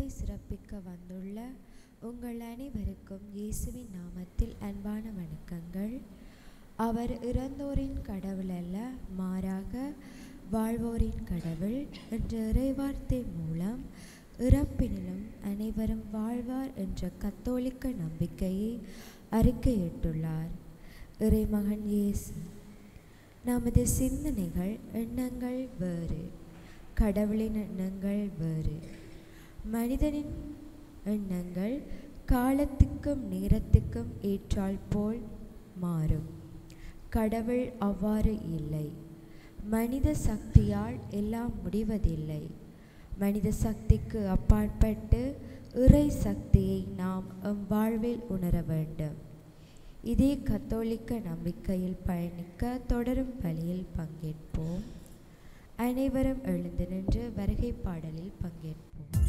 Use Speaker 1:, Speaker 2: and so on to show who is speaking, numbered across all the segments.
Speaker 1: நற்செய்தியை சிறப்பிக்க வந்துள்ள உங்கள் அனைவருக்கும் இயேசுவின் நாமத்தில் அன்பான வணக்கங்கள் அவர் இறந்தோரின் கடவுள் அல்ல மாறாக வாழ்வோரின் கடவுள் என்ற இறைவார்த்தை மூலம் இறப்பினிலும் அனைவரும் வாழ்வார் என்ற கத்தோலிக்க நம்பிக்கையை அறிக்கையிட்டுள்ளார் இறைமகன் இயேசு நமது சிந்தனைகள் எண்ணங்கள் வேறு கடவுளின் எண்ணங்கள் வேறு மனிதனின் எண்ணங்கள் காலத்துக்கும் நேரத்துக்கும் ஏற்றால் போல் மாறும் கடவுள் அவ்வாறு இல்லை மனித சக்தியால் எல்லாம் முடிவதில்லை மனித சக்திக்கு அப்பாற்பட்டு இறை சக்தியை நாம் எம் வாழ்வில் உணர வேண்டும் இதே கத்தோலிக்க நம்பிக்கையில் பயணிக்க தொடரும் பலியில் பங்கேற்போம் அனைவரும் எழுந்து நின்று வருகை பாடலில் பங்கேற்போம்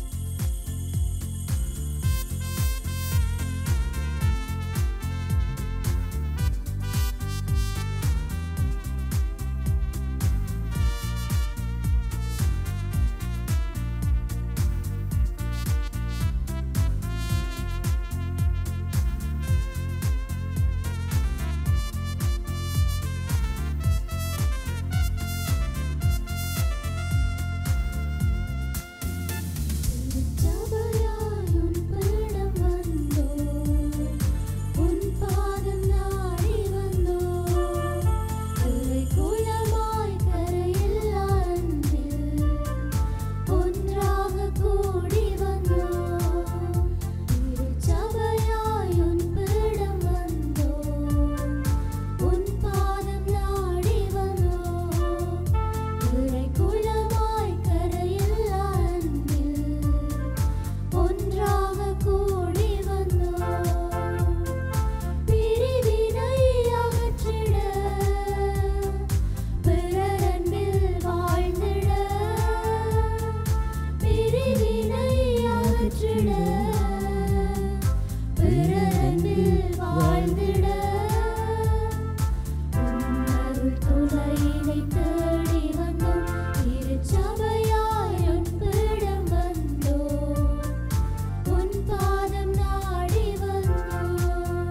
Speaker 2: ஜபயாய் உன் பீடம் வந்தோ உன் பாதம் நாடி வந்தோ கரை குளமாய் கரையில்லா அன்பில் ஒன்றாக கூடி வந்தோ ஜபயாய் உன் பீடம் வந்தோ உன் பாதம் நாடி வந்தோ கரை குளமாய் கரையில்லா அன்பில் ஒன்றாக கூடி வந்தோம் பிரிவினை அகற்றிட பிறரன்பில் வாழ்ந்திட பிரிவினை அகற்றிட பிறரன்பில் வாழ்ந்திட உன்னருள் துணையினை தேடி வந்தோம் திருச்சபையாய் உன் பீடம் வந்தோம் உன் பாதம் நாடி வந்தோம்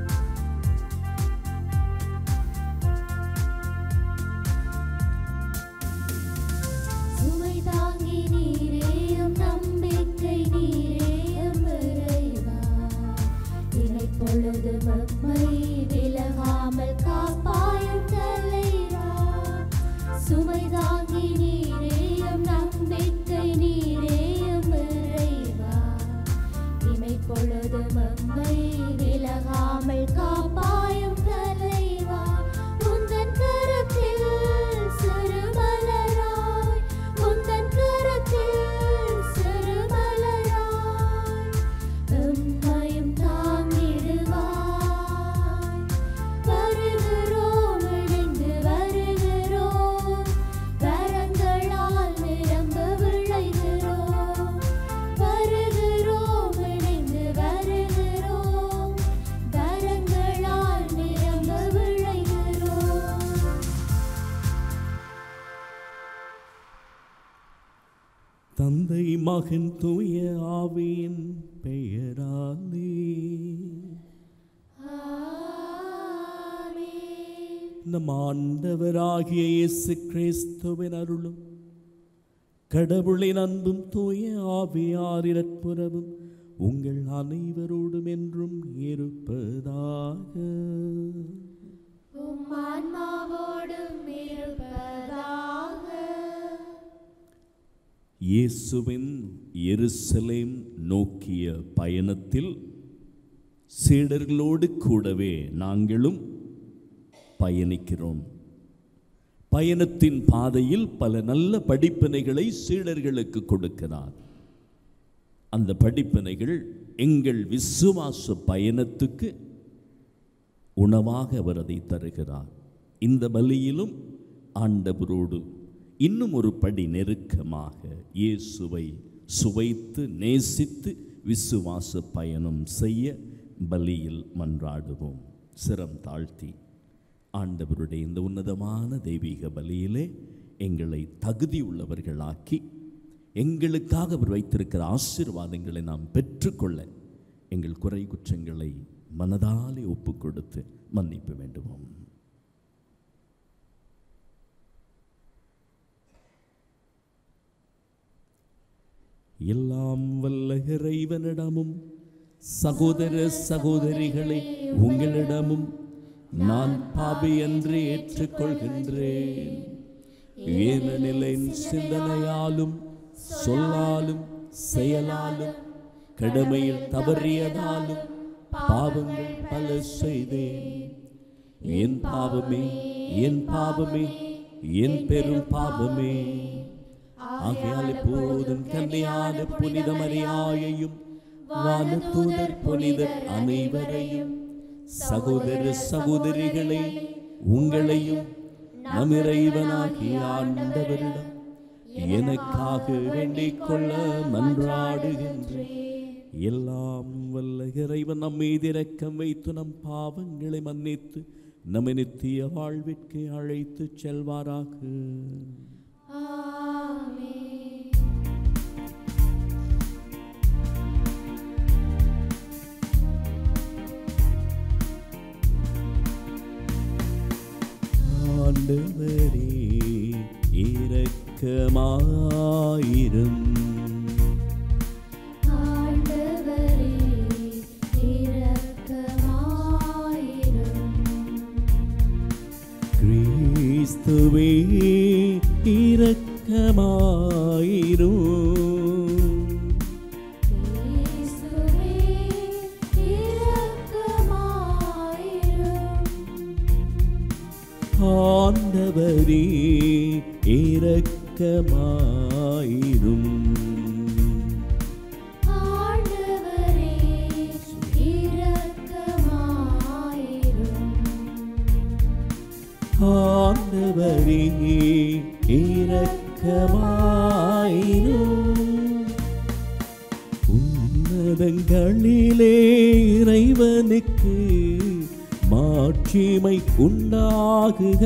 Speaker 2: சுமை தாங்கி நீரேயும் நம்பிக்கை நீரேயும் இறைவா இமை பொழுது மம்மை விலகாமல் காப்பாயும் தலைவா சுமை தாங்கி நீரேயும் நம்பிக்கை நீரேயும் இறைவா இமை பொழுது மம்மை விலகாமல் காப்பாயும் தலைவா உந்தன் கரத்தில் சிறுமலராய் உந்தன் கரத்தில் சிறுமலராய் எம்மையும் தாங்கிடுவாய் வருகிறோம் இணைந்து வருகிறோம் கரங்களால் நிரம்ப விளைகிறோம் வருகிறோம் இணைந்து வருகிறோம் கரங்களால் நிரம்ப விளைகிறோம்
Speaker 3: தந்தை மகன் தூய ஆவியின் பெயராலே
Speaker 2: ஆமென்
Speaker 3: நம் ஆண்டவராகிய இயேசு கிறிஸ்துவின் அருளும் கடவுளின் அன்பும் தூய ஆவியாரின் நட்புறவும் உங்கள் அனைவரோடும் என்றும் இருப்பதாக
Speaker 2: உம் ஆன்மாவோடும் இருப்பதாக
Speaker 3: இயேசுவின் எருசலேம் நோக்கிய பயணத்தில் சீடர்களோடு கூடவே நாங்களும் பயணிக்கிறோம் பயணத்தின் பாதையில் பல நல்ல படிப்பினைகளை சீடர்களுக்கு கொடுக்கிறார் அந்த படிப்பினைகள் எங்கள் விசுவாச பயணத்துக்கு உணவாக அவர் அதை தருகிறார் இந்த பலியிலும் ஆண்டவரோடு இன்னும் ஒரு படி நெருக்கமாக இயேசுவை சுவைத்து நேசித்து விசுவாச பயணம் செய்ய பலியில் மன்றாடுவோம் சிரம் தாழ்த்தி ஆண்டவருடைய இந்த உன்னதமான தெய்வீக பலியிலே எங்களை தகுதியுள்ளவர்களாக்கி எங்களுக்காக அவர் வைத்திருக்கிற ஆசீர்வாதங்களை நாம் பெற்றுக்கொள்ள எங்கள் குறை குற்றங்களை மனதாலே ஒப்புக் கொடுத்து மன்னிப்பு வேண்டுவோம் எல்லாம் வல்ல இறைவனிடமும் சகோதர சகோதரிகளை உங்களிடமும் நான் பாவி என்று ஏற்றுக்கொள்கின்றேன் ஏனெனில் என் சிந்தனையாலும் சொல்லாலும் செயலாலும் கடமையில் தவறியதாலும் பாவங்கள் பல செய்தேன் என் பாவமே என் பாவமே என் பெரும் பாவமே ஆகையால் எப்போதும் கன்னியான புனித மரியாயையும் வானதூதர் புனிதர் அனைவரையும் சகோதர சகோதரிகளை உங்களையும் நம் இறைவனாகிய ஆண்டவரிடம் எனக்காக வேண்டிக் கொள்ள மன்றாடுகின்றேன் எல்லாம் வல்ல இறைவன் நம் மீது இரக்கம் வைத்து நம் பாவங்களை மன்னித்து நம்மை நித்திய வாழ்விற்கு அழைத்து செல்வாராக
Speaker 2: ஆமென்
Speaker 3: ஆண்டவரே இரக்கமாயிரும்
Speaker 2: ஆண்டவரே இரக்கமாயிரும்
Speaker 3: கிறிஸ்துவே இரக்கமாயிரும்
Speaker 2: இயேசுவே இரக்கமாயிரும்
Speaker 3: ஆண்டவரே இரக்கமாயிரும்
Speaker 2: ஆண்டவரே இரக்கமாயிரும்
Speaker 3: ஆண்டவரே இரக்கமாயிரும் உன்னதங்களிலே இறைவனுக்கு மாட்சிமை உண்டாகுக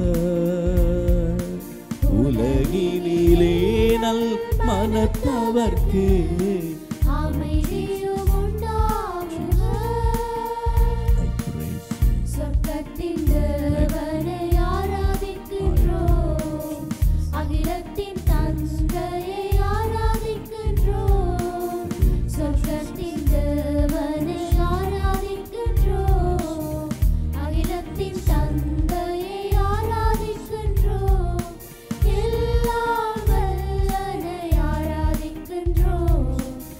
Speaker 3: உலகினிலே நல் மனத்தவர்க்கு
Speaker 2: அமைதியும் உண்டாகுக
Speaker 3: I praise you.
Speaker 2: சொர்க்கத்தின் தேவனை ஆராதிக்கின்றோம் அகிலத்தின் தந்தையை ஆராதிக்கின்றோம் சொர்க்கத்தின் தேவனை ஆராதிக்கின்றோம் அகிலத்தின் தந்தையை ஆராதிக்கின்றோம் எல்லாம் வல்லனை ஆராதிக்கின்றோம்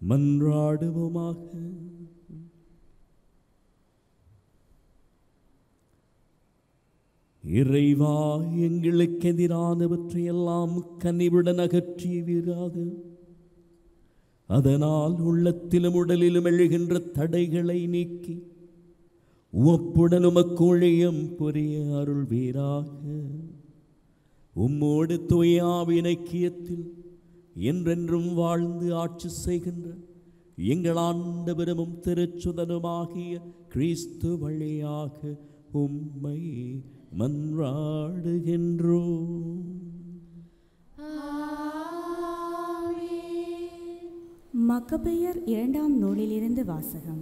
Speaker 3: மன்றாடுவோமாக இறைவா எங்களுக்கு எதிரானவற்றையெல்லாம் கனிவுடன் அகற்றியவீராக அதனால் உள்ளத்திலும் உடலிலும் எழுகின்ற தடைகளை நீக்கி உவப்புடன் உமக்கு ஊழியம் புரிய அருள்வீராக உம்மோடு தூயாவின் ஐக்கியத்தில் என்றென்றும் வாழ்ந்து ஆட்சி செய்கின்ற எங்கள் ஆண்டவரமும் திருச்சுதனுமாகிய கிறிஸ்து வழியாக உம்மை மன்றாடுகின்றோம்
Speaker 4: மக்கபெயர் இரண்டாம் நூலிலிருந்து வாசகம்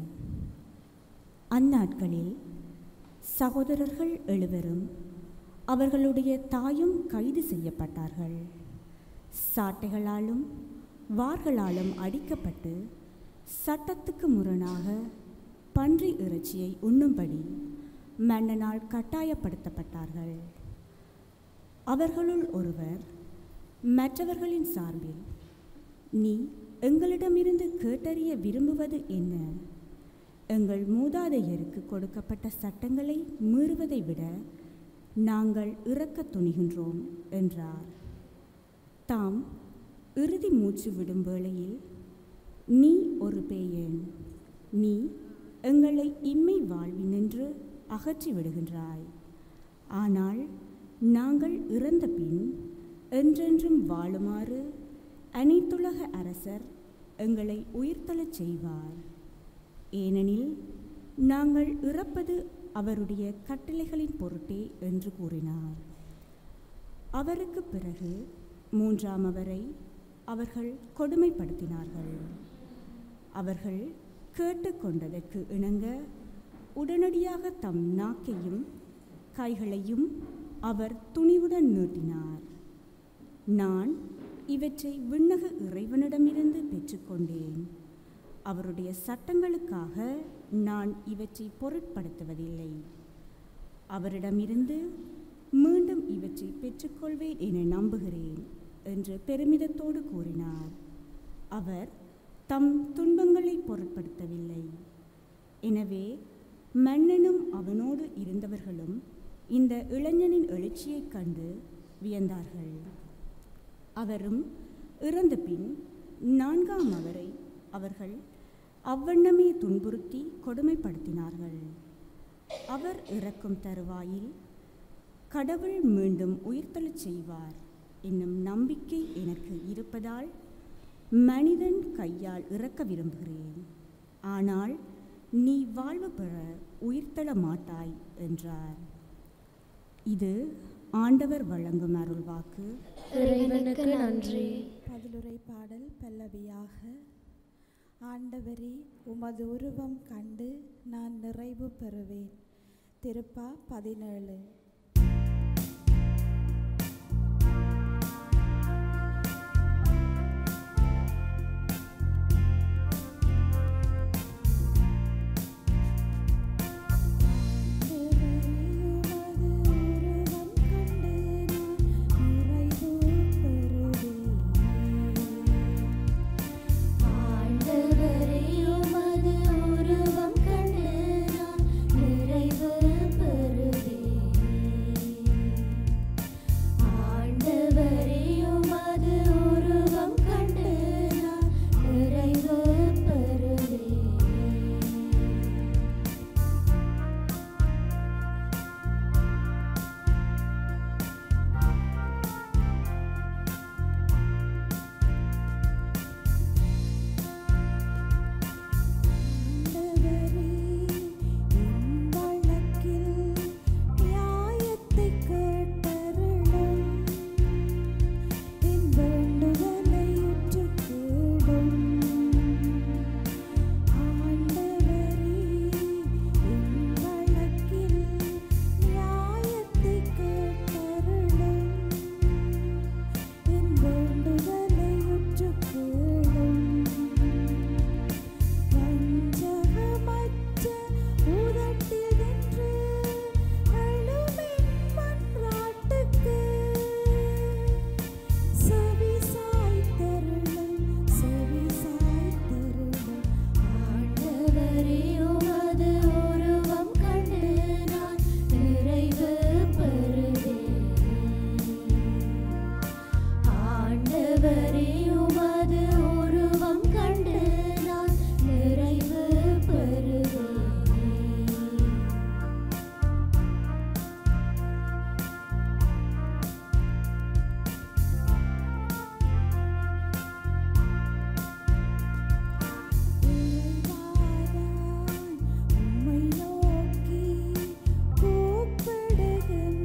Speaker 4: அந்நாட்களில் சகோதரர்கள் எழுவரும் அவர்களுடைய தாயும் கைது செய்யப்பட்டார்கள் சாட்டைகளாலும் வார்களாலும் அடிக்கப்பட்டு சட்டத்துக்கு முரணாக பன்றி இறைச்சியை உண்ணும்படி மன்னனால் கட்டாயப்படுத்தப்பட்டார்கள் அவர்களுள் ஒருவர் மற்றவர்களின் சார்பில் நீ எங்களிடமிருந்து கேட்டறிய விரும்புவது என்ன எங்கள் மூதாதையருக்கு கொடுக்கப்பட்ட சட்டங்களை மீறுவதை விட நாங்கள் இறக்கத் துணிகின்றோம் என்றார் தாம் இறுதி மூச்சு விடும் வேளையில் நீ ஒரு பேயன் நீ எங்களை இம்மை வாழ்வினின்று அகற்றி விடுகின்றாய் ஆனால் நாங்கள் இறந்த பின் என்றென்றும் வாழுமாறு அனைத்துலக அரசர் எங்களை உயிர்த்தெழச் செய்வார் ஏனெனில் நாங்கள் இறப்பது அவருடைய கட்டளைகளின் பொருட்டே என்று கூறினார் அவருக்கு பிறகு மூன்றாம் அவரை அவர்கள் கொடுமைப்படுத்தினார்கள் அவர்கள் கேட்டுக்கொண்டதற்கு இணங்க உடனடியாக தம் நாக்கையும் கைகளையும் அவர் துணிவுடன் நீட்டினார் நான் இவற்றை விண்ணக இறைவனிடமிருந்து பெற்றுக்கொண்டேன் அவருடைய சட்டங்களுக்காக நான் இவற்றை பொருட்படுத்துவதில்லை அவரிடமிருந்து மீண்டும் இவற்றை பெற்றுக்கொள்வேன் என நம்புகிறேன் என்று பெருமிதத்தோடு கூறினார் அவர் தம் துன்பங்களை பொருட்படுத்தவில்லை எனவே மன்னனும் அவனோடு இருந்தவர்களும் இந்த இளைஞனின் எழுச்சியைக் கண்டு வியந்தார்கள் அவரும் இறந்த பின் நான்காம் அவரை அவர்கள் அவ்வண்ணமே துன்புறுத்தி கொடுமைப்படுத்தினார்கள் அவர் இறக்கும் தருவாயில் கடவுள் மீண்டும் உயிர்த்தெழச் செய்வார் என்னும் நம்பிக்கை எனக்கு இருப்பதால் மனிதன் கையால் இறக்க விரும்புகிறேன் ஆனால் நீ வாழ்வு பெற உயிர்த்தெழ மாட்டாய் என்றார் இது ஆண்டவர் வழங்கும் அருள்வாக்கு
Speaker 2: இறைவனுக்கு நன்றி
Speaker 5: பதிலுரை பாடல் பல்லவியாக ஆண்டவரே உமது உருவம் கண்டு நான் நிறைவு பெறுவேன் திருப்பா பதினேழு
Speaker 2: ஆண்டவரே உமது உருவம் கண்டு நான் நிறைவு பெறுவேன் ஆண்டவரே உமது உருவம் கண்டு நான் நிறைவு பெறுவேன்
Speaker 5: உம்மை நோக்கி கூப்பிடுகின்றேன்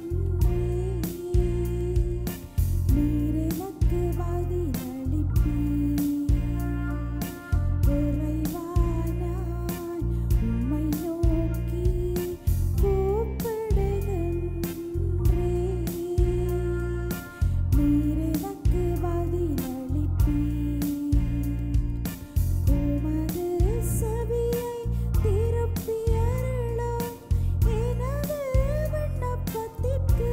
Speaker 5: நீர் எனக்கு பதிலளிப்பீர் இறைவானாய் உம்மை நோக்கி கூப்பிடுகின்றேன் நீர் எனக்கு பதிலளிப்பீர் உமது செவியை திருப்பி அருளும் எனது விண்ணப்பத்திற்கு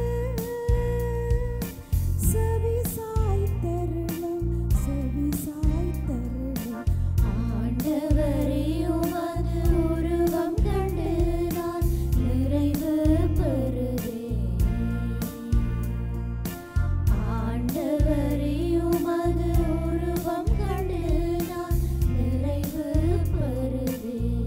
Speaker 5: செவி சாய்த்தருளும் செவி சாய்த்தருளும்
Speaker 2: ஆண்டவரே உமது உருவம் கண்டு நான் நிறைவு பெறுவேன் ஆண்டவரே உமது உருவம் கண்டு நான் நிறைவு பெறுவேன்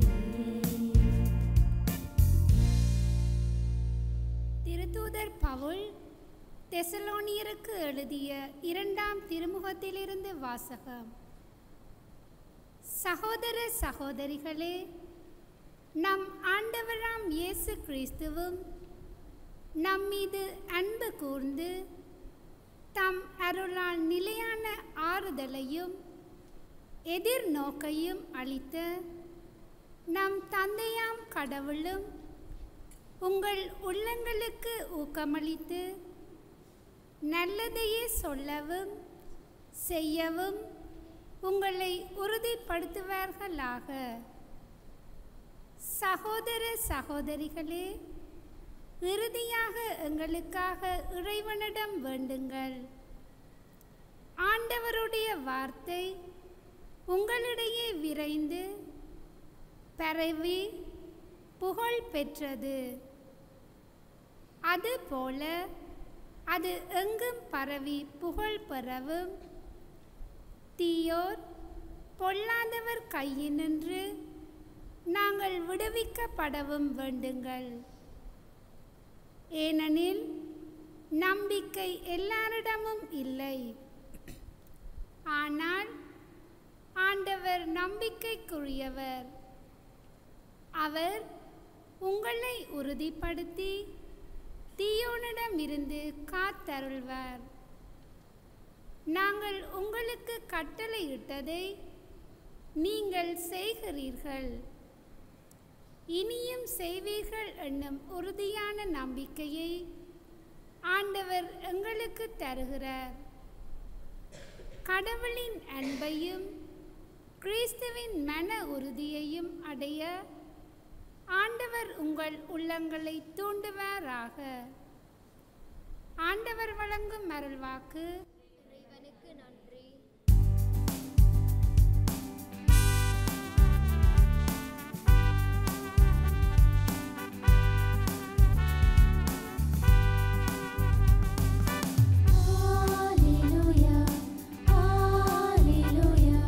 Speaker 6: திருத்தூதர் பவுல் தெசலோனியருக்கு எழுதிய இரண்டாம் திருமுகத்திலிருந்து வாசகம் சகோதர சகோதரிகளே நம் ஆண்டவராம் இயேசு கிறிஸ்துவும் நம் மீது அன்பு கூர்ந்து தம் அருளால் நிலையான ஆறுதலையும் எதிர்நோக்கையும் அளித்த நம் தந்தையாம் கடவுளும் உங்கள் உள்ளங்களுக்கு ஊக்கமளித்து நல்லதையே சொல்லவும் செய்யவும் உங்களை உறுதிப்படுத்துவார்களாக சகோதர சகோதரிகளே இறுதியாக எங்களுக்காக இறைவனிடம் வேண்டுங்கள் ஆண்டவருடைய வார்த்தை உங்களிடையே விரைந்து பரவி புகழ் பெற்றது அதுபோல அது எங்கும் பரவி புகழ் பெறவும் தீயோர் பொல்லாதவர் கையினின்று நாங்கள் விடுவிக்கப்படவும் வேண்டுங்கள் ஏனெனில் நம்பிக்கை எல்லாரிடமும் இல்லை ஆனால் ஆண்டவர் நம்பிக்கைக்குரியவர் அவர் உங்களை உறுதிப்படுத்தி தீயோனிடமிருந்து காத்தருள்வார் நாங்கள் உங்களுக்கு கட்டளையிட்டதை நீங்கள் செய்கிறீர்கள் இனியும் செய்வீர்கள் என்னும் உறுதியான நம்பிக்கையை ஆண்டவர் எங்களுக்கு தருகிறார் கடவுளின் அன்பையும் கிறிஸ்துவின் மன உறுதியையும் அடைய ஆண்டவர் உங்கள் உள்ளங்களை தூண்டுவாராக ஆண்டவர் வழங்கும் அருள்வாக்கு
Speaker 2: இறைவனுக்கு நன்றி Hallelujah, hallelujah,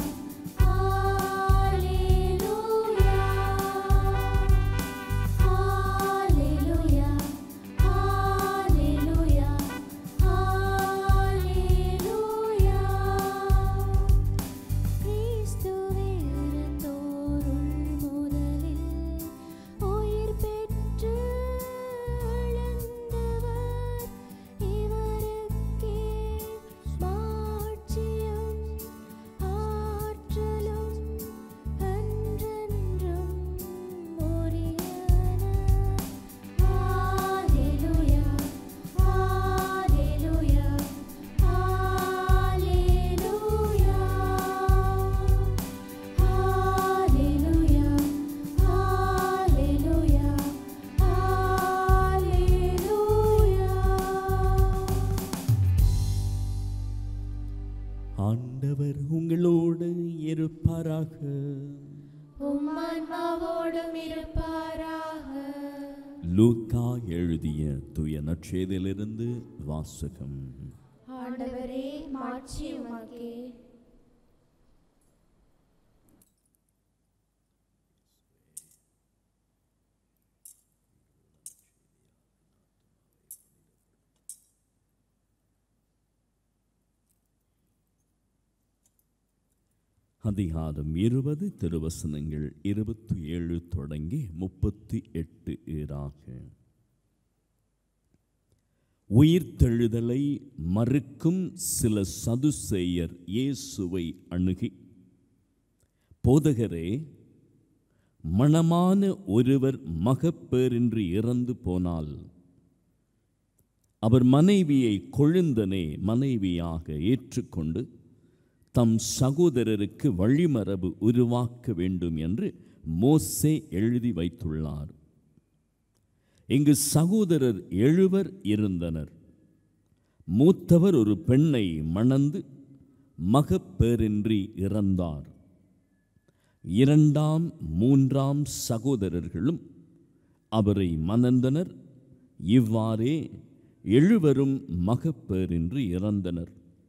Speaker 2: hallelujah. Hallelujah, hallelujah, hallelujah. கிறிஸ்துவே இறந்தோருள் முதலில் உயிர் பெற்று எழுந்தவர் இவருக்கே மாட்சியும் ஆற்றலும் என்றென்றும் உரியன. Hallelujah, hallelujah, hallelujah. Hallelujah, hallelujah, hallelujah.
Speaker 3: ஆண்டவர் உங்களோடு இருப்பாராக
Speaker 2: உம்மான்மாவோடும் இருப்பாராக
Speaker 3: லூக்கா எழுதிய தூய நற்செய்தியிலிருந்து வாசகம்
Speaker 2: ஆண்டவரே மாட்சி உமக்கே
Speaker 3: அதிகாரம் இருபது திருவசனங்கள் இருபத்தி ஏழு தொடங்கி முப்பத்தி எட்டு ஈராக உயிர்த்தெழுதலை மறுக்கும் சில சதுசேயர் இயேசுவை அணுகி போதகரே மணமான ஒருவர் மகப்பேரின்றி இறந்து போனால் அவர் மனைவியை கொழுந்தனே மனைவியாக ஏற்றுக்கொண்டு தம் சகோதரருக்கு வழிமரபு உருவாக்க வேண்டும் என்று மோசே எழுதி வைத்துள்ளார் இங்கு சகோதரர் எழுவர் இருந்தனர் மூத்தவர் ஒரு பெண்ணை மணந்து மகப்பேரின்றி இறந்தார் இரண்டாம் மூன்றாம் சகோதரர்களும் அவரை மணந்தனர் இவ்வாறே எழுவரும் மகப்பேரின்றி இறந்தனர்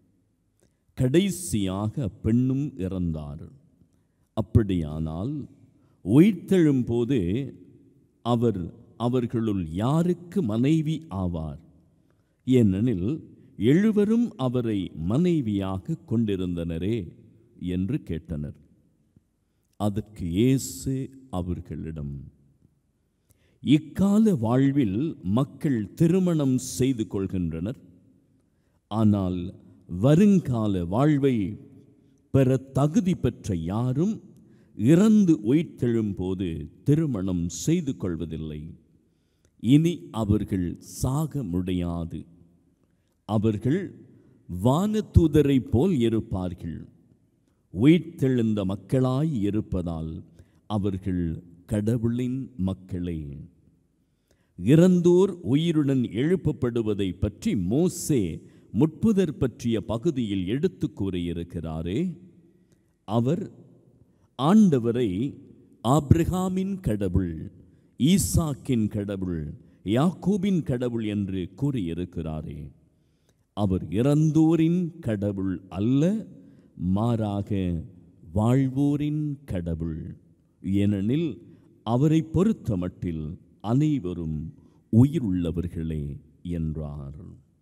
Speaker 3: கடைசியாக பெண்ணும் இறந்தார் அப்படியானால் உயிர்த்தெழும் போது அவர் அவர்களுள் யாருக்கு மனைவி ஆவார் ஏனெனில் எழுவரும் அவரை மனைவியாக கொண்டிருந்தனரே என்று கேட்டனர் அதற்கு இயேசு அவர்களிடம் இக்கால வாழ்வில் மக்கள் திருமணம் செய்து கொள்கின்றனர் ஆனால் வருங்கால வாழ்வை பெற தகுதி பெற்ற யாரும் இறந்து உயிர்த்தெழும் போது திருமணம் செய்து கொள்வதில்லை இனி அவர்கள் சாக முடியாது அவர்கள் வானதூதரைப் போல் இருப்பார்கள் உயிர்த்தெழுந்த மக்களாய் இருப்பதால் அவர்கள் கடவுளின் மக்களே இறந்தோர் உயிருடன் எழுப்பப்படுவதை பற்றி மோசே முட்புதர் பற்றிய பகுதியில் எடுத்து கூறியிருக்கிறாரே அவர் ஆண்டவரை ஆபிரகாமின் கடவுள் ஈசாக்கின் கடவுள் யாக்கோபின் கடவுள் என்று கூறியிருக்கிறாரே அவர் இறந்தோரின் கடவுள் அல்ல மாறாக வாழ்வோரின் கடவுள் ஏனெனில் அவரை பொறுத்தமட்டில் அனைவரும் உயிருள்ளவர்களே என்றார்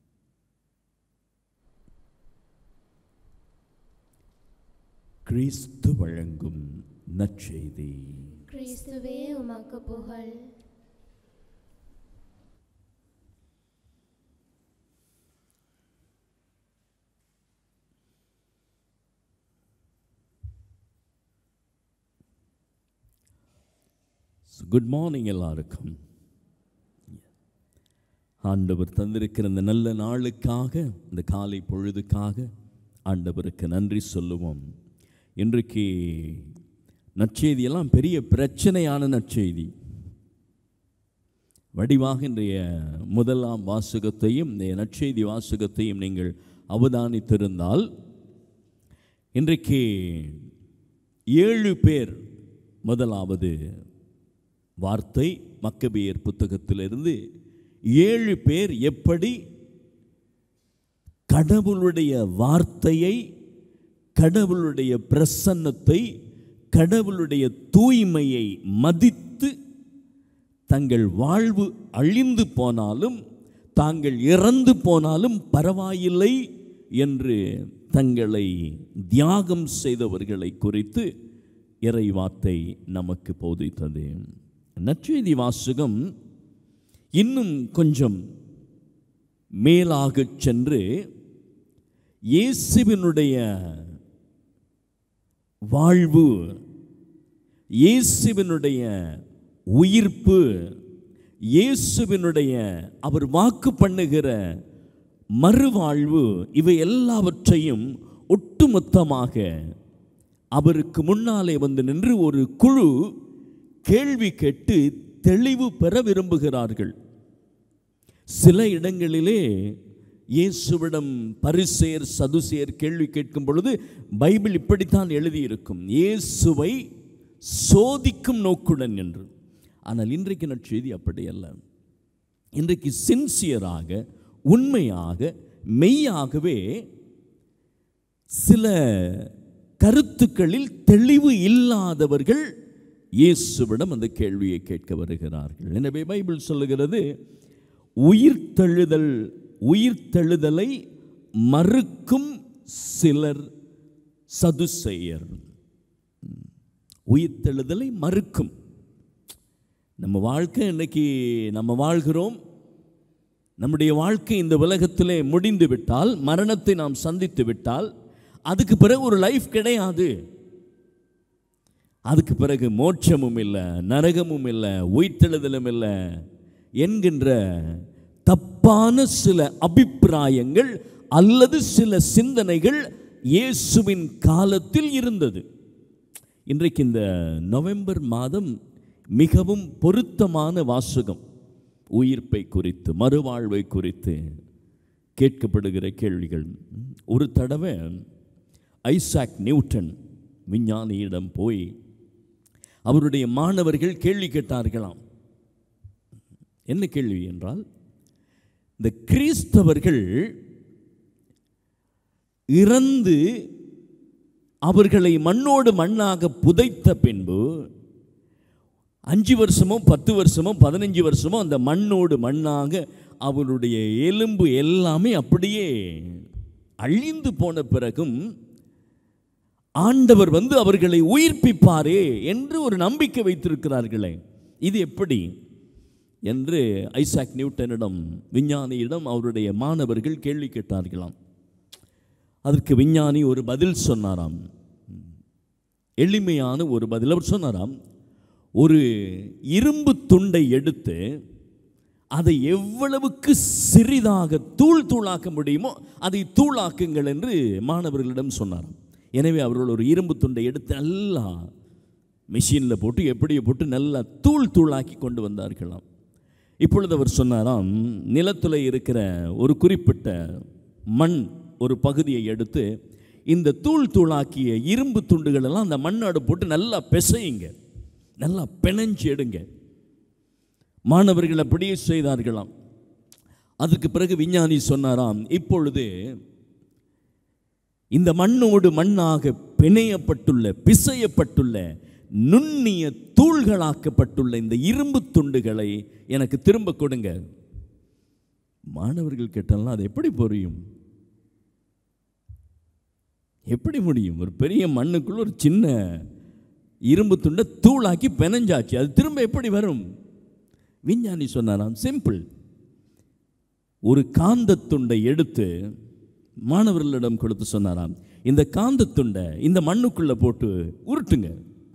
Speaker 3: கிறிஸ்து வழங்கும் நற்செய்தி
Speaker 2: கிறிஸ்துவே உமக்கு புகழ்
Speaker 3: குட் மார்னிங் எல்லாருக்கும் ஆண்டவர் தந்திருக்கிற இந்த நல்ல நாளுக்காக இந்த காலை பொழுதுக்காக ஆண்டவருக்கு நன்றி சொல்லுவோம் இன்றைக்கு நற்செய்தியெல்லாம் பெரிய பிரச்சனையான நற்செய்தி வடிவாக இன்றைய முதலாம் வாசகத்தையும் இந்த நற்செய்தி வாசகத்தையும் நீங்கள் அவதானித்திருந்தால் இன்றைக்கு ஏழு பேர் முதலாவது வார்த்தை மக்கபியர் புத்தகத்திலிருந்து ஏழு பேர் எப்படி கடவுளுடைய வார்த்தையை கடவுளுடைய பிரசன்னத்தை கடவுளுடைய தூய்மையை மதித்து தங்கள் வாழ்வு அழிந்து போனாலும் தாங்கள் இறந்து போனாலும் பரவாயில்லை என்று தங்களை தியாகம் செய்தவர்களை குறித்து இறைவார்த்தை நமக்கு போதித்தது நற்செய்தி வாசகம் இன்னும் கொஞ்சம் மேலாகச் சென்று இயேசுவினுடைய வாழ்வு இயேசுவினுடைய உயிர்ப்பு இயேசுவினுடைய அவர் வாக்கு பண்ணுகிற மறுவாழ்வு இவை எல்லாவற்றையும் ஒட்டுமொத்தமாக அவருக்கு முன்னாலே வந்து நின்று ஒரு குழு கேள்வி கேட்டு தெளிவு பெற விரும்புகிறார்கள் சில இடங்களிலே இயேசுவிடம் பரிசேர் சதுசேர் கேள்வி கேட்கும் பொழுது பைபிள் இப்படித்தான் எழுதியிருக்கும் இயேசுவை சோதிக்கும் நோக்குடன் என்று ஆனால் இன்றைக்கு நற்செய்தி அப்படி அல்ல இன்றைக்கு சின்சியராக உண்மையாக மெய்யாகவே சில கருத்துக்களில் தெளிவு இல்லாதவர்கள் இயேசுவிடம் அந்த கேள்வியை கேட்க வருகிறார்கள் எனவே பைபிள் சொல்லுகிறது உயிர்த்தெழுதல் உயிர்த்தெழுதலை மறுக்கும் சிலர் சதுசெயர் உயிர்த்தெழுதலை மறுக்கும் நம்ம வாழ்க்கை இன்னைக்கு நம்ம வாழ்கிறோம் நம்முடைய வாழ்க்கை இந்த உலகத்திலே முடிந்து விட்டால் மரணத்தை நாம் சந்தித்து விட்டால் அதுக்கு பிறகு ஒரு லைஃப் கிடையாது அதுக்கு பிறகு மோட்சமும் இல்லை நரகமும் இல்லை உயிர்த்தெழுதலும் இல்லை என்கின்ற தப்பான சில அபிப்பிராயங்கள் அல்லது சில சிந்தனைகள் இயேசுவின் காலத்தில் இருந்தது இன்றைக்கு இந்த நவம்பர் மாதம் மிகவும் பொருத்தமான வாசகம் உயிர்ப்பை குறித்து மறுவாழ்வை குறித்து கேட்கப்படுகிற கேள்விகள் ஒரு தடவை ஐசாக் நியூட்டன் விஞ்ஞானியிடம் போய் அவருடைய மாணவர்கள் கேள்வி கேட்டார்களாம் என்ன கேள்வி என்றால் இந்த கிறிஸ்தவர்கள் இறந்து அவர்களை மண்ணோடு மண்ணாக புதைத்த பின்பு அஞ்சு வருஷமோ பத்து வருஷமோ பதினஞ்சு வருஷமோ அந்த மண்ணோடு மண்ணாக அவருடைய எலும்பு எல்லாமே அப்படியே அழிந்து போன பிறகும் ஆண்டவர் வந்து அவர்களை உயிர்ப்பிப்பாரே என்று ஒரு நம்பிக்கை வைத்திருக்கிறார்களே இது எப்படி என்று ஐசாக் நியூட்டனிடம் விஞ்ஞானியிடம் அவருடைய மாணவர்கள் கேள்வி கேட்டார்களாம் அதற்கு விஞ்ஞானி ஒரு பதில் சொன்னாராம் எளிமையான ஒரு பதில் அவர் சொன்னாராம் ஒரு இரும்பு துண்டை எடுத்து அதை எவ்வளவுக்கு சிறிதாக தூள் தூளாக்க முடியுமோ அதை தூளாக்குங்கள் என்று மாணவர்களிடம் சொன்னாராம் எனவே அவர்கள் ஒரு இரும்பு துண்டை எடுத்து நல்லா மிஷினில் போட்டு எப்படியோ போட்டு நல்லா தூள் தூளாக்கி கொண்டு வந்தார்களாம் இப்பொழுது அவர் சொன்னாராம் நிலத்தில் இருக்கிற ஒரு குறிப்பிட்ட மண் ஒரு பகுதியை எடுத்து இந்த தூள் தூளாக்கிய இரும்பு துண்டுகளெல்லாம் அந்த மண்ணோடு போட்டு நல்லா பிசையுங்க நல்லா பிணைஞ்சு எடுங்க மாணவர்கள் அப்படியே செய்தார்களாம் அதுக்கு பிறகு விஞ்ஞானி சொன்னாராம் இப்பொழுது இந்த மண்ணோடு மண்ணாக பிணையப்பட்டுள்ள பிசையப்பட்டுள்ள நுண்ணிய தூள்களாக்கப்பட்டுள்ள இந்த இரும்பு துண்டுகளை எனக்கு திரும்ப கொடுங்க மாணவர்கள் கேட்டாலும் அது எப்படி புரியும் எப்படி முடியும் ஒரு பெரிய மண்ணுக்குள்ள ஒரு சின்ன இரும்பு துண்டை தூளாக்கி பிணைஞ்சாச்சு அது திரும்ப எப்படி வரும் விஞ்ஞானி சொன்னாராம் சிம்பிள் ஒரு காந்தத் துண்டை எடுத்து மாணவர்களிடம் கொடுத்து சொன்னாராம் இந்த காந்தத் துண்டை இந்த மண்ணுக்குள்ள போட்டு உருட்டுங்க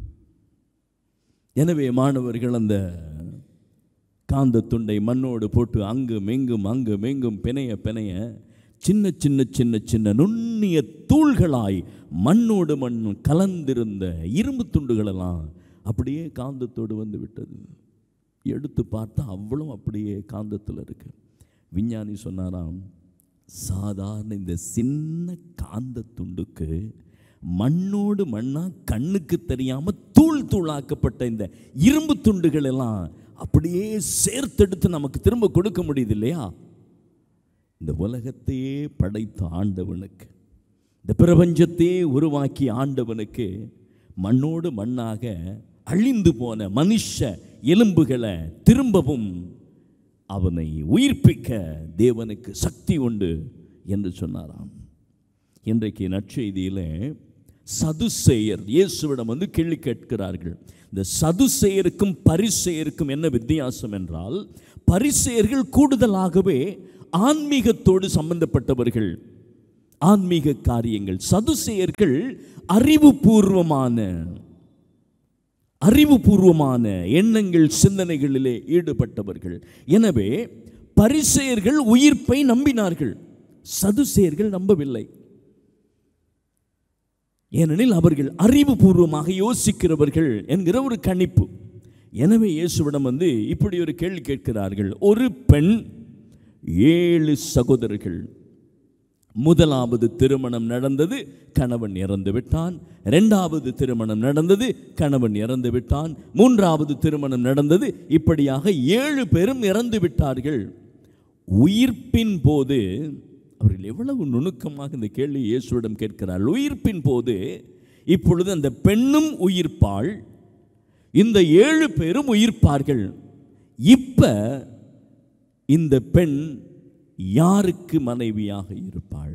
Speaker 3: எனவே மாணவர்கள் அந்த காந்தத் துண்டை மண்ணோடு போட்டு அங்கும் எங்கும் அங்கும் எங்கும் பிணைய பிணைய சின்ன சின்ன சின்ன சின்ன நுண்ணிய தூள்களாய் மண்ணோடு மண் கலந்திருந்த இரும்பு துண்டுகளெல்லாம் அப்படியே காந்தத்தோடு வந்து விட்டது எடுத்து பார்த்தா அவ்வளவு அப்படியே காந்தத்தில் இருக்கு விஞ்ஞானி சொன்னாராம் சாதாரண இந்த சின்ன காந்த துண்டுக்கு மண்ணோடு மண்ணா கண்ணுக்கு தெரியாம தூள் தூளாக்கப்பட்ட இந்த இரும்பு துண்டுகள் எல்லாம் அப்படியே சேர்த்தெடுத்து நமக்கு திரும்ப கொடுக்க முடியுது இல்லையா இந்த உலகத்தையே படைத்த ஆண்டவனுக்கு இந்த பிரபஞ்சத்தையே உருவாக்கி ஆண்டவனுக்கு மண்ணோடு மண்ணாக அழிந்து போன மனுஷ எலும்புகளை திரும்பவும் அவனை உயிர்ப்பிக்க தேவனுக்கு சக்தி உண்டு என்று சொன்னாராம் இன்றைக்கு நற்செய்தியில் சதுசேயர் இயேசுவிடம் வந்து கேள்வி கேட்கிறார்கள் இந்த சதுசேயருக்கும் பரிசெயருக்கும் என்ன வித்தியாசம் என்றால் பரிசெயர்கள் கூடுதலாகவே ஆன்மீகத்தோடு சம்பந்தப்பட்டவர்கள் ஆன்மீக காரியங்கள் சதுசேயர்கள் அறிவுபூர்வமான அறிவுபூர்வமான எண்ணங்கள் சிந்தனைகளிலே ஈடுபட்டவர்கள் எனவே பரிசெயர்கள் உயிர்ப்பை நம்பினார்கள் சதுசேயர்கள் நம்பவில்லை ஏனெனில் அவர்கள் அறிவுபூர்வமாக யோசிக்கிறவர்கள் என்கிற ஒரு கணிப்பு எனவே இயேசுவிடம் வந்து இப்படி ஒரு கேள்வி கேட்கிறார்கள் ஒரு பெண் ஏழு சகோதரர்கள் முதலாவது திருமணம் நடந்தது கணவன் இறந்து விட்டான் இரண்டாவது திருமணம் நடந்தது கணவன் இறந்து விட்டான் மூன்றாவது திருமணம் நடந்தது இப்படியாக ஏழு பேரும் இறந்து விட்டார்கள் உயிர்ப்பின் போது அவர்கள் எவ்வளவு நுணுக்கமாக இந்த கேள்வி இயேசுவிடம் கேட்கிறார் உயிர்ப்பின் போது இப்பொழுது அந்த பெண்ணும் உயிர்ப்பாள் இந்த ஏழு பேரும் உயிர்ப்பார்கள் இப்ப இந்த பெண் யாருக்கு மனைவியாக இருப்பாள்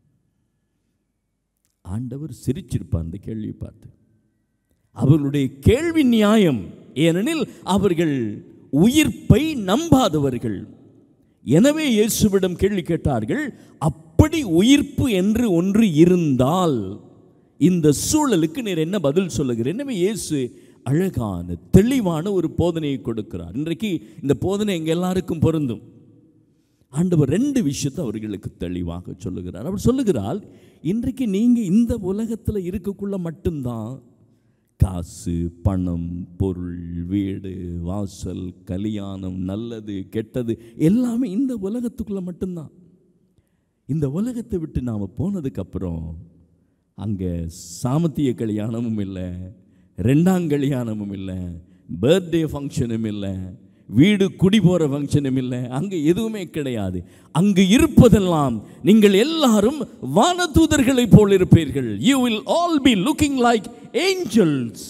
Speaker 3: ஆண்டவர் சிரிச்சிருப்பார் அந்த கேள்வியை பார்த்து அவர்களுடைய கேள்வி நியாயம் ஏனெனில் அவர்கள் உயிர்ப்பை நம்பாதவர்கள் எனவே இயேசுவிடம் கேள்வி கேட்டார்கள் அப்படி உயிர்ப்பு என்று ஒன்று இருந்தால் இந்த சூழலுக்கு நீர் என்ன பதில் சொல்லுகிறேன் எனவே இயேசு அழகான தெளிவான ஒரு போதனையை கொடுக்கிறார் இன்றைக்கு இந்த போதனை எங்க எல்லாருக்கும் பொருந்தும் ஆண்டவர் ரெண்டு விஷயத்தை அவர்களுக்கு தெளிவாக சொல்லுகிறார் அவர் சொல்லுகிறார் இன்றைக்கு நீங்கள் இந்த உலகத்தில் இருக்கக்குள்ள மட்டும்தான் காசு பணம் பொருள் வீடு வாசல் கல்யாணம் நல்லது கெட்டது எல்லாமே இந்த உலகத்துக்குள்ள மட்டும்தான் இந்த உலகத்தை விட்டு நாம் போனதுக்கப்புறம் அங்கே சாமத்திய கல்யாணமும் இல்லை ரெண்டாம் கல்யாணமும் இல்லை பர்த்டே ஃபங்க்ஷனும் இல்லை வீடு குடி போகிற ஃபங்க்ஷனும் இல்லை அங்கே எதுவுமே கிடையாது அங்கு இருப்பதெல்லாம் நீங்கள் எல்லாரும் வானதூதர்களைப் போல் இருப்பீர்கள் you will all be looking like angels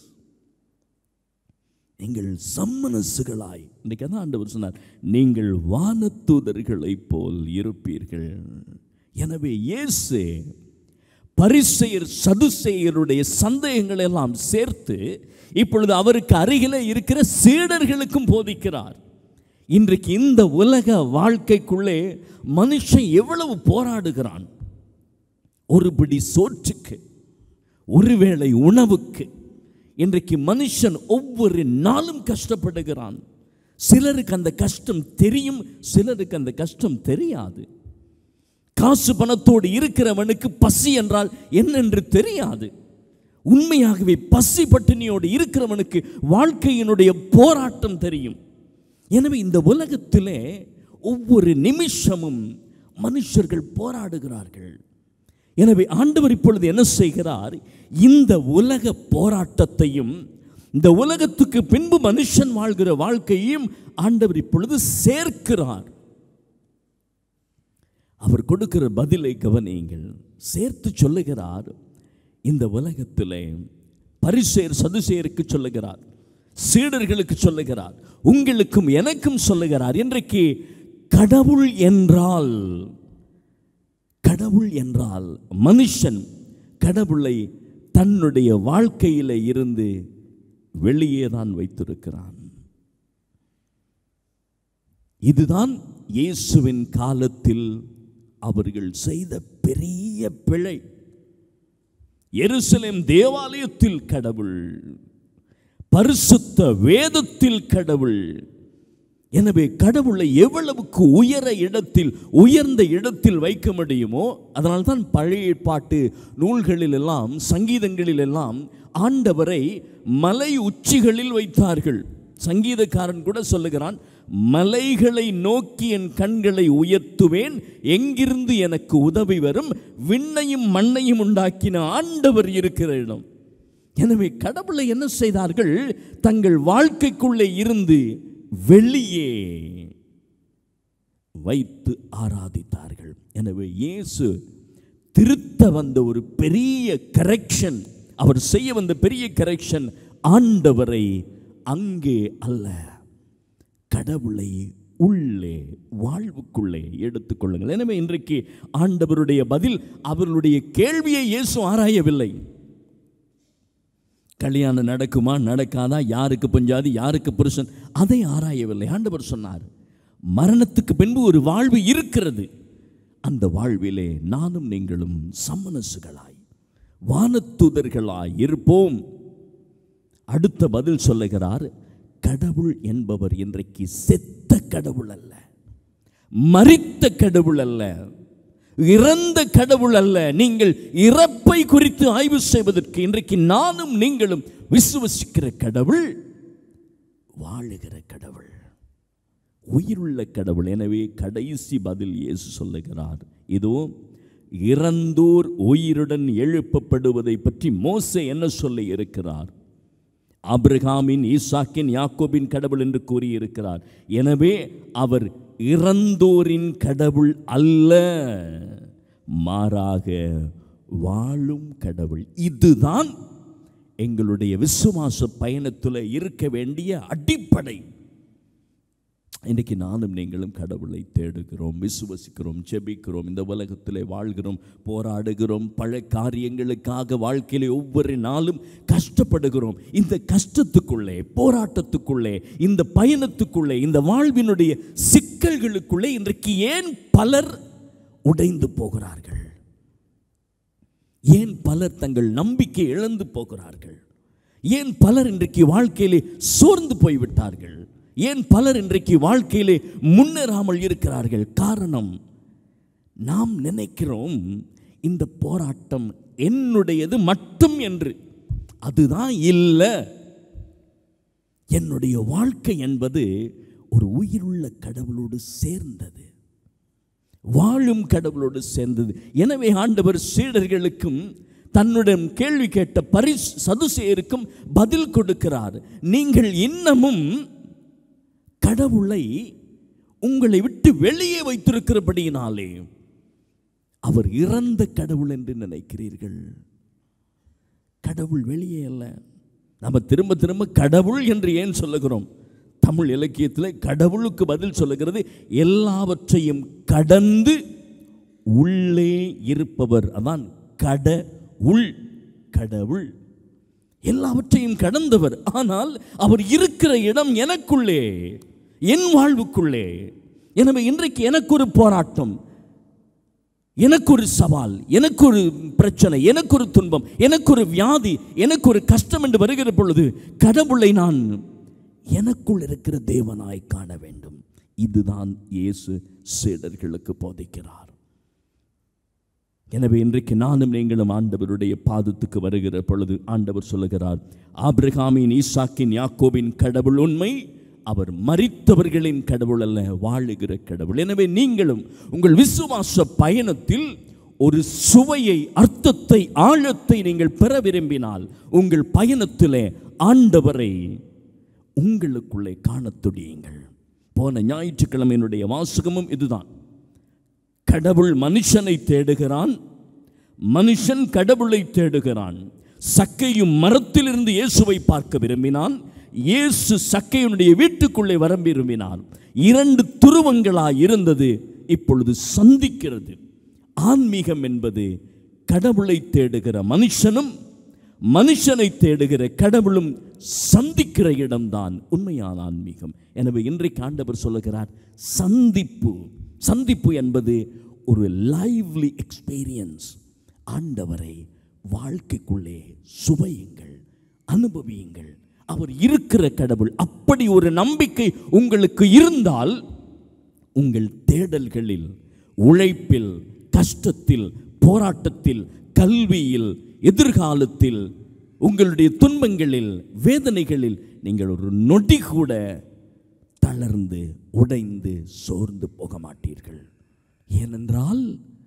Speaker 3: நீங்கள் சம்மனசுகளாய் இன்னைக்கு அதான் ஆண்டவர் சொன்னார் நீங்கள் வானதூதர்களைப் போல் இருப்பீர்கள் எனவே இயேசு பரிசெயர் சதுசெயருடைய சந்தேகங்களை எல்லாம் சேர்த்து இப்பொழுது அவருக்கு அருகிலே இருக்கிற சீடர்களுக்கும் போதிக்கிறார் இன்றைக்கு இந்த உலக வாழ்க்கைக்குள்ளே மனுஷன் எவ்வளவு போராடுகிறான் ஒரு பிடி சோற்றுக்கு ஒருவேளை உணவுக்கு இன்றைக்கு மனுஷன் ஒவ்வொரு நாளும் கஷ்டப்படுகிறான் சிலருக்கு அந்த கஷ்டம் தெரியும் சிலருக்கு அந்த கஷ்டம் தெரியாது காசு பணத்தோடு இருக்கிறவனுக்கு பசி என்றால் என்னென்று தெரியாது உண்மையாகவே பசி பட்டினியோடு இருக்கிறவனுக்கு வாழ்க்கையினுடைய போராட்டம் தெரியும் எனவே இந்த உலகத்திலே ஒவ்வொரு நிமிஷமும் மனுஷர்கள் போராடுகிறார்கள் எனவே ஆண்டவர் இப்பொழுது என்ன செய்கிறார் இந்த உலக போராட்டத்தையும் இந்த உலகத்துக்கு பின்பு மனுஷன் வாழ்கிற வாழ்க்கையையும் ஆண்டவர் இப்பொழுது சேர்க்கிறார் அவர் கொடுக்கிற பதிலை கவனியுங்கள் சேர்த்து சொல்லுகிறார் இந்த உலகத்திலே பரிசேர் சதுசேருக்கு சொல்லுகிறார் சீடர்களுக்கு சொல்லுகிறார் உங்களுக்கும் எனக்கும் சொல்லுகிறார் இன்றைக்கு கடவுள் என்றால் கடவுள் என்றால் மனுஷன் கடவுளை தன்னுடைய வாழ்க்கையில இருந்து வெளியே தான் வைத்திருக்கிறான் இதுதான் இயேசுவின் காலத்தில் அவர்கள் செய்த பெரிய பிழை எருசலேம் தேவாலயத்தில் கடவுள் பரிசுத்த வேதத்தில் கடவுள் எனவே கடவுளை எவ்வளவுக்கு உயர இடத்தில் உயர்ந்த இடத்தில் வைக்க முடியுமோ அதனால்தான் பழைய ஏற்பாட்டு நூல்களில் எல்லாம் சங்கீதங்களில் எல்லாம் ஆண்டவரை மலை உச்சிகளில் வைத்தார்கள் சங்கீதக்காரன் கூட சொல்லுகிறான் மலைகளை நோக்கி என் கண்களை உயர்த்துவேன் எங்கிருந்து எனக்கு உதவி வரும் விண்ணையும் மண்ணையும் உண்டாக்கின ஆண்டவர் இருக்கிற இடம் எனவே கடவுளை என்ன செய்தார்கள் தங்கள் வாழ்க்கைக்குள்ளே இருந்து வெளியே வைத்து ஆராதித்தார்கள் எனவே இயேசு திருத்த வந்த ஒரு பெரிய கரெக்ஷன் அவர் செய்ய வந்த பெரிய கரெக்ஷன் ஆண்டவரை அங்கே அல்ல கடவுளை உள்ளே வாழ்வுக்குள்ளே எடுத்துக்கொள்ளுங்கள் எனவே இன்றைக்கு ஆண்டவருடைய பதில் அவர்களுடைய கேள்வியை இயேசு ஆராயவில்லை கல்யாணம் நடக்குமா நடக்காதா யாருக்கு பஞ்சாதி யாருக்கு புருஷன் அதை ஆராயவில்லை ஆண்டவர் சொன்னார் மரணத்துக்கு பின்பு ஒரு வாழ்வு இருக்கிறது அந்த வாழ்விலே நானும் நீங்களும் சம்மனசுகளாய் வானத்துதர்களாய் இருப்போம் அடுத்த பதில் சொல்லுகிறார் கடவுள் என்பவர் இன்றைக்கு செத்த கடவுள் அல்ல மரித்த கடவுள் அல்ல இறந்த கடவுள் அல்ல நீங்கள் இறப்பை குறித்து ஆய்வு செய்வதற்கு இன்றைக்கு நானும் நீங்களும் விசுவசிக்கிற கடவுள் வாழுகிற கடவுள் உயிருள்ள கடவுள் எனவே கடைசி பதில் இயேசு சொல்லுகிறார் இதோ இறந்தோர் உயிருடன் எழுப்பப்படுவதை பற்றி மோசே என்ன சொல்லி இருக்கிறார் ஆபிரகாமின் ஈசாக்கின் யாக்கோபின் கடவுள் என்று கூறியிருக்கிறார் எனவே அவர் இறந்தோரின் கடவுள் அல்ல மாறாக வாழும் கடவுள் இதுதான் எங்களுடைய விசுவாச பயணத்தில் இருக்க வேண்டிய அடிப்படை இன்றைக்கு நானும் நீங்களும் கடவுளை தேடுகிறோம் விசுவசிக்கிறோம் ஜெபிக்கிறோம் இந்த உலகத்திலே வாழ்கிறோம் போராடுகிறோம் பல காரியங்களுக்காக வாழ்க்கையிலே ஒவ்வொரு நாளும் கஷ்டப்படுகிறோம் இந்த கஷ்டத்துக்குள்ளே போராட்டத்துக்குள்ளே இந்த பயணத்துக்குள்ளே இந்த வாழ்வினுடைய சிக்கல்களுக்குள்ளே இன்றைக்கு ஏன் பலர் உடைந்து போகிறார்கள் ஏன் பலர் தங்கள் நம்பிக்கை இழந்து போகிறார்கள் ஏன் பலர் இன்றைக்கு வாழ்க்கையிலே சோர்ந்து போய்விட்டார்கள் ஏன் பலர் இன்றைக்கு வாழ்க்கையிலே முன்னேறாமல் இருக்கிறார்கள் காரணம் நாம் நினைக்கிறோம் இந்த போராட்டம் என்னுடையது மட்டும் என்று அதுதான் இல்லை என்னுடைய வாழ்க்கை என்பது ஒரு உயிருள்ள கடவுளோடு சேர்ந்தது வாழும் கடவுளோடு சேர்ந்தது எனவே ஆண்டவர் சீடர்களுக்கும் தன்னுடன் கேள்வி கேட்ட பரிஸ் சதுசேயருக்கும் பதில் கொடுக்கிறார் நீங்கள் இன்னமும் கடவுளை உங்களை விட்டு வெளியே வைத்திருக்கிறபடியினாலே அவர் இறந்த கடவுள் என்று நினைக்கிறீர்கள் கடவுள் வெளியே அல்ல நம்ம திரும்ப திரும்ப கடவுள் என்று ஏன் சொல்லுகிறோம் தமிழ் இலக்கியத்தில் கடவுளுக்கு பதில் சொல்லுகிறது எல்லாவற்றையும் கடந்து உள்ளே இருப்பவர் அதான் கட உள் கடவுள் எல்லாவற்றையும் கடந்தவர் ஆனால் அவர் இருக்கிற இடம் எனக்குள்ளே என் வாழ்வுக்குள்ளே எனவே இன்றைக்கு எனக்கு ஒரு போராட்டம் எனக்கு ஒரு சவால் எனக்கு ஒரு பிரச்சனை எனக்கு ஒரு துன்பம் எனக்கு ஒரு வியாதி எனக்கு ஒரு கஷ்டம் என்று வருகிற பொழுது கடவுளை நான் எனக்குள் இருக்கிற தேவனாய் காண வேண்டும் இதுதான் இயேசு சீடர்களுக்கு போதிக்கிறார் எனவே இன்றைக்கு நானும் நீங்களும் ஆண்டவருடைய பாதத்துக்கு வருகிற பொழுது ஆண்டவர் சொல்லுகிறார் ஆபிரகாமின் ஈசாக்கின் யாக்கோபின் கடவுள் உண்மை அவர் மரித்தவர்களின் கடவுள் அல்ல வாழுகிற கடவுள் எனவே நீங்களும் உங்கள் விசுவாச பயணத்தில் ஒரு சுவையை அர்த்தத்தை ஆழத்தை நீங்கள் பெற விரும்பினால் உங்கள் பயணத்திலே ஆண்டவரை உங்களுக்குள்ளே காணத் துடியுங்கள் போன ஞாயிற்றுக்கிழமையினுடைய வாசகமும் இதுதான் கடவுள் மனுஷனை தேடுகிறான் மனுஷன் கடவுளை தேடுகிறான் சக்கையும் மரத்திலிருந்து இயேசுவை பார்க்க விரும்பினான் இயேசு சக்கையினுடைய வீட்டுக்குள்ளே வர விரும்பினான் இரண்டு துருவங்களாய் இருந்தது இப்பொழுது சந்திக்கிறது ஆன்மீகம் என்பது கடவுளை தேடுகிற மனுஷனும் மனுஷனை தேடுகிற கடவுளும் சந்திக்கிற இடம்தான் உண்மையான ஆன்மீகம் எனவே இன்றைக்கு ஆண்டவர் சொல்லுகிறார் சந்திப்பு சந்திப்பு என்பது ஒரு லைவ்லி எக்ஸ்பீரியன்ஸ் ஆண்டவரை வாழ்க்கைக்குள்ளே சுவையுங்கள் அனுபவியுங்கள் அவர் இருக்கிற கடவுள் அப்படி ஒரு நம்பிக்கை உங்களுக்கு இருந்தால் உங்கள் தேடல்களில் உழைப்பில் கஷ்டத்தில் போராட்டத்தில் கல்வியில் எதிர்காலத்தில் உங்களுடைய துன்பங்களில் வேதனைகளில் நீங்கள் ஒரு நொடி கூட தளர்ந்து உடைந்து சோர்ந்து போக மாட்டீர்கள் ஏனென்றால்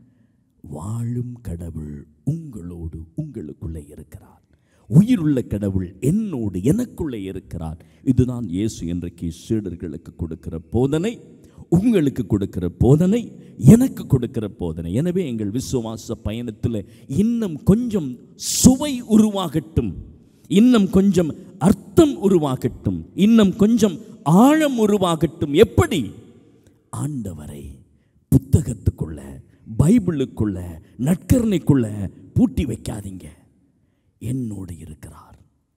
Speaker 3: வாழும் கடவுள் உங்களோடு உங்களுக்குள்ளே இருக்கிறார் உயிருள்ள கடவுள் என்னோடு எனக்குள்ளே இருக்கிறார் இதுதான் இயேசு இன்றைக்கு சீடர்களுக்கு கொடுக்கிற போதனை உங்களுக்கு கொடுக்கிற போதனை எனக்கு கொடுக்கிற போதனை எனவே எங்கள் விசுவாச பயணத்தில் இன்னும் கொஞ்சம் சுவை உருவாகட்டும் இன்னும் கொஞ்சம் அர்த்தம் உருவாகட்டும் இன்னும் கொஞ்சம் ஆழம் உருவாகட்டும் எப்படி ஆண்டவரை புத்தகத்துக்குள்ள பைபிளுக்குள்ள நற்கரணைக்குள்ள பூட்டி வைக்காதீங்க என்னோடு இருக்கிறார்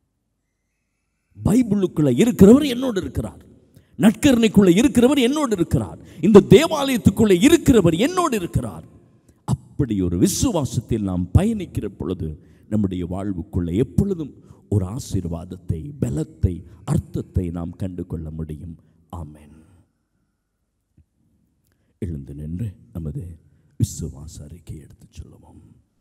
Speaker 3: பைபிளுக்குள்ள இருக்கிறவர் என்னோடு இருக்கிறார் நற்கரணைக்குள்ள இருக்கிறவர் என்னோடு இருக்கிறார் இந்த தேவாலயத்துக்குள்ள இருக்கிறவர் என்னோடு இருக்கிறார் அப்படி ஒரு விசுவாசத்தில் நாம் பயணிக்கிற பொழுது நம்முடைய வாழ்வுக்குள்ள எப்பொழுதும் ஒரு ஆசீர்வாதத்தை பலத்தை அர்த்தத்தை நாம் கண்டு கொள்ள முடியும் ஆமென் எழுந்து நின்று நமது விசுவாச அறிக்கை எடுத்துச் சொல்லுவோம்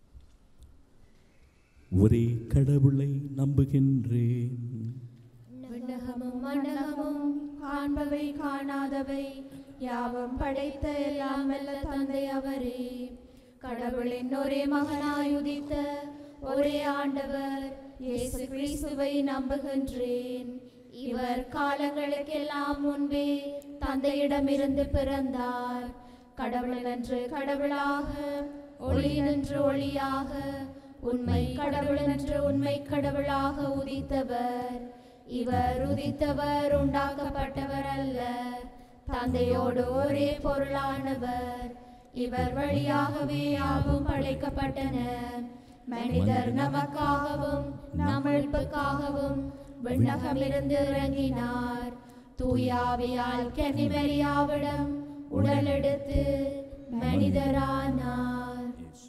Speaker 3: ஒரே கடவுளை நம்புகின்றேன்
Speaker 2: விண்ணகமும் மண்டகமும் காண்பவை காணாதவை யாவும் படைத்த எல்லாம் வல்ல தந்தை அவரே கடவுளின் ஒரே மகனாய் உதித்த ஒரே ஆண்டவர் இயேசு கிறிஸ்துவை நம்புகின்றேன் இவர் காலங்களுக்கெல்லாம் முன்பே தந்தையிடமிருந்து பிறந்தார் கடவுளென்று கடவுளாக ஒளியினின்று ஒளியாக உண்மை கடவுளென்று உண்மை கடவுளாக உதித்தவர் இவர் உதித்தவர் உண்டாக்கப்பட்டவர் அல்ல தந்தையோடு ஒரே பொருளானவர் இவர் வழியாகவே யாவும் படைக்கப்பட்டன மனிதர் நமக்காகவும் நம்மளுக்காகவும் விண்ணகமிருந்து இறங்கினார் தூயாவியால் கன்னிமரியாவிடம் உடலெடுத்து மனிதரானார்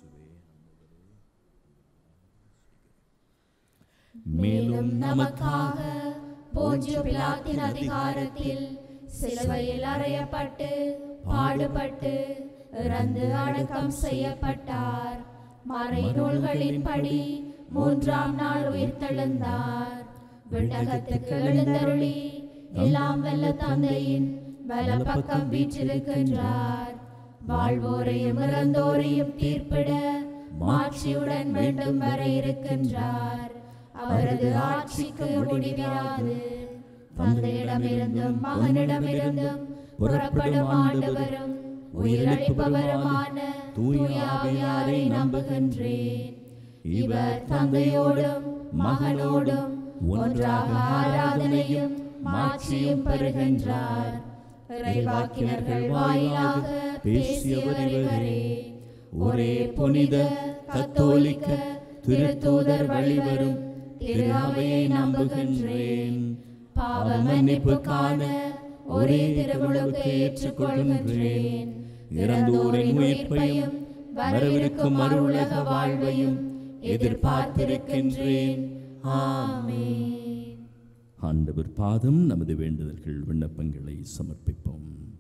Speaker 3: மேலும்
Speaker 2: நமக்காக
Speaker 3: நமக்காக
Speaker 2: போஞ்சிய பிலாத்தின் அதிகாரத்தில் சிலுவையில் அறையப்பட்டு பாடுபட்டு இறந்து அடக்கம் செய்யப்பட்டார் மறை நூல்களின்படி மூன்றாம் நாள் உயிர்த்தெழுந்தார் விண்ணகத்துக்கு எழுந்தருளி எல்லாம் வல்ல தந்தையின் வலப்பக்கம் வீற்றிருக்கின்றார் வாழ்வோரையும் இறந்தோரையும் தீர்ப்பிட மாட்சியுடன் மீண்டும் வர இருக்கின்றார் அவரது ஆட்சிக்கு முடிவிராது தந்தையிடமிருந்தும் மகனிடமிருந்தும் புறப்படும் ஆண்டவரும் உயிரளிப்பவருமான தூயாவியாரை நம்புகின்றேன் இவர் தந்தையோடும் மகனோடும் ஒன்றாக ஆராதனையும் மாட்சியும் பெறுகின்றார் இறைவாக்கினர்கள் வாயிலாக பேசியவர் இவரே ஒரே புனித கத்தோலிக்க திருத்தூதர் வழிவரும் திரு அவையை நம்புகின்றேன் பாவ மன்னிப்புக்கான ஒரே திருமுழுக்கு ஏற்றுக்கொள்கின்றேன் இறந்தோரின் உயிர்ப்பையும் வரவிருக்கும் மறுவுலக வாழ்வையும் எதிர்பார்த்திருக்கின்றேன் ஆமென்
Speaker 3: ஆண்டவர் பாதம் நமது வேண்டுதல்கள் விண்ணப்பங்களை சமர்ப்பிப்போம்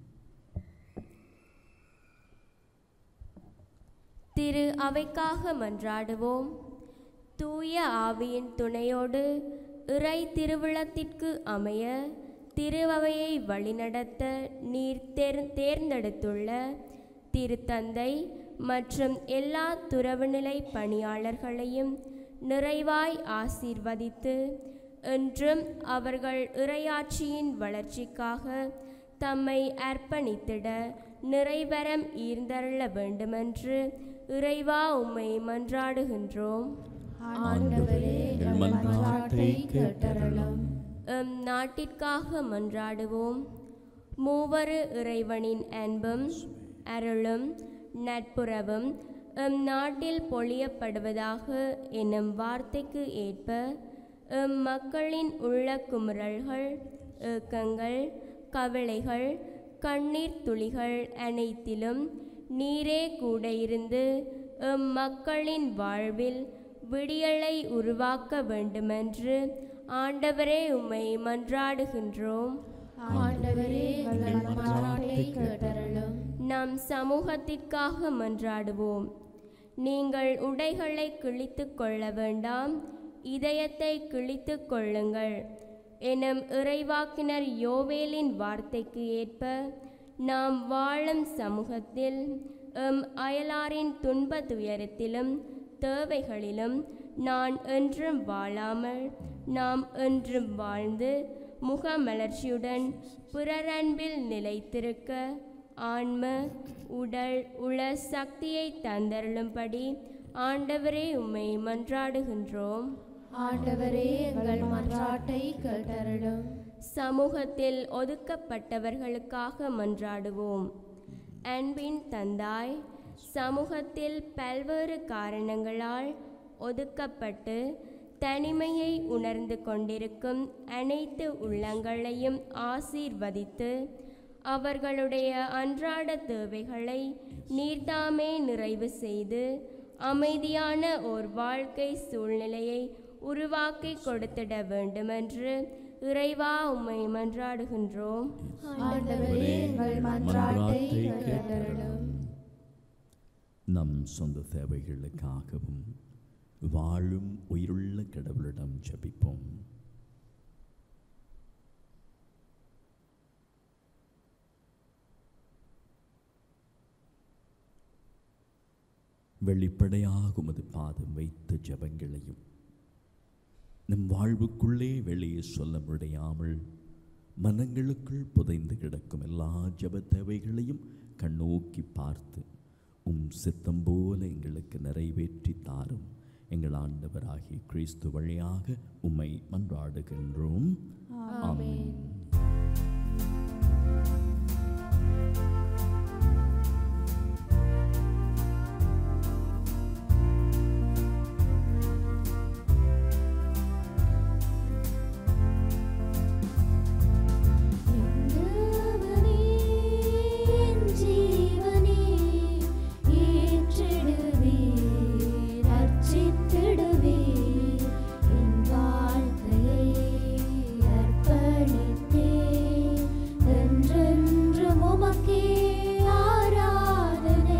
Speaker 7: திரு அவைக்காக மன்றாடுவோம் தூய ஆவியின் துணையோடு இறை திருவிழத்திற்கு அமைய திருவவையை வழிநடத்த நீர் தேர் தேர்ந்தெடுத்துள்ள திருத்தந்தை மற்றும் எல்லா துறவுநிலை பணியாளர்களையும் நிறைவாய் ஆசீர்வதித்து என்றும் அவர்கள் இறையாட்சியின் வளர்ச்சிக்காக தம்மை அர்ப்பணித்திட நிறைவரம் ஈர்ந்தருள வேண்டுமென்று இறைவா உம்மை மன்றாடுகின்றோம்
Speaker 2: ஆண்டவரே எங்கள் மன்றாட்டை கேட்டருளும்
Speaker 7: எம் நாட்டிற்காக மன்றாடுவோம் மூவரு இறைவனின் அன்பும் அருளும் நட்புறவும் எம் நாட்டில் பொழியப்படுவதாக என்னும் வார்த்தைக்கு ஏற்ப எம் மக்களின் உள்ள குமுறல்கள் ஏக்கங்கள் கவலைகள் கண்ணீர் துளிகள் அனைத்திலும் நீரே கூட இருந்து எம் மக்களின் வாழ்வில் விடியலை உருவாக்க வேண்டுமென்று ஆண்டவரே உம்மை மன்றாடுகின்றோம்
Speaker 2: ஆண்டவரே எங்கள் மன்றாட்டை கேட்டருளும்
Speaker 7: நம் சமூகத்திற்காக மன்றாடுவோம் நீங்கள் உடைகளை கிழித்துக் கொள்ள வேண்டாம் இதயத்தை கிழித்துக் கொள்ளுங்கள் எனும் இறைவாக்கினர் யோவேலின் வார்த்தைக்கு ஏற்ப நாம் வாழும் சமூகத்தில் எம் அயலாரின் துன்ப துயரத்திலும் தேவைகளிலும் நான் என்றும் வாழாமல் நாம் என்றும் வாழ்ந்து முகமலர்ச்சியுடன் பிறரன்பில் நிலைத்திருக்க ஆன்ம உடல் உள சக்தியை தந்தருளும்படி ஆண்டவரே உம்மை மன்றாடுகின்றோம்
Speaker 2: ஆண்டவரே எங்கள் மன்றாட்டை கேட்டருளும்
Speaker 7: சமூகத்தில் ஒதுக்கப்பட்டவர்களுக்காக மன்றாடுவோம் அன்பின் தந்தாய் சமூகத்தில் பல்வேறு காரணங்களால் ஒதுக்கப்பட்டு தனிமையை உணர்ந்து கொண்டிருக்கும் அனைத்து உள்ளங்களையும் ஆசீர்வதித்து அவர்களுடைய அன்றாட தேவைகளை நீர்தாமே நிறைவு செய்து அமைதியான ஓர் வாழ்க்கை சூழ்நிலையை உருவாக்கி கொடுத்திட வேண்டுமென்று இறைவா உம்மை மன்றாடுகின்றோம்
Speaker 2: ஆண்டவரே எங்கள் மன்றாட்டை கேட்டருளும்
Speaker 3: நம் சொந்த தேவைகளுக்காகவும் வாழும் உயிருள்ள கடவுளிடம் ஜெபிப்போம் வெளிப்படையாக உமது பாதம் வைத்த ஜெபங்களையும் நம் வாழ்வுக்குள்ளே வெளியே சொல்ல முடியாமல் மனங்களுக்குள் புதைந்து கிடக்கும் எல்லா ஜெப தேவைகளையும் கண்ணோக்கி பார்த்து உம் சித்தம் போல எங்களுக்கு நிறைவேற்றி தாரும் எங்கள் ஆண்டவராகிய கிறிஸ்து வழியாக உம்மை மன்றாடுகின்றோம் ஆமென்
Speaker 2: ஆண்டவனே என் ஜீவனே ஏற்றிடுவீர் அர்ச்சித்திடுவீர் என் வாழ்க்கையை அர்ப்பணித்தேன் என்றென்றும் உமக்கே ஆராதனை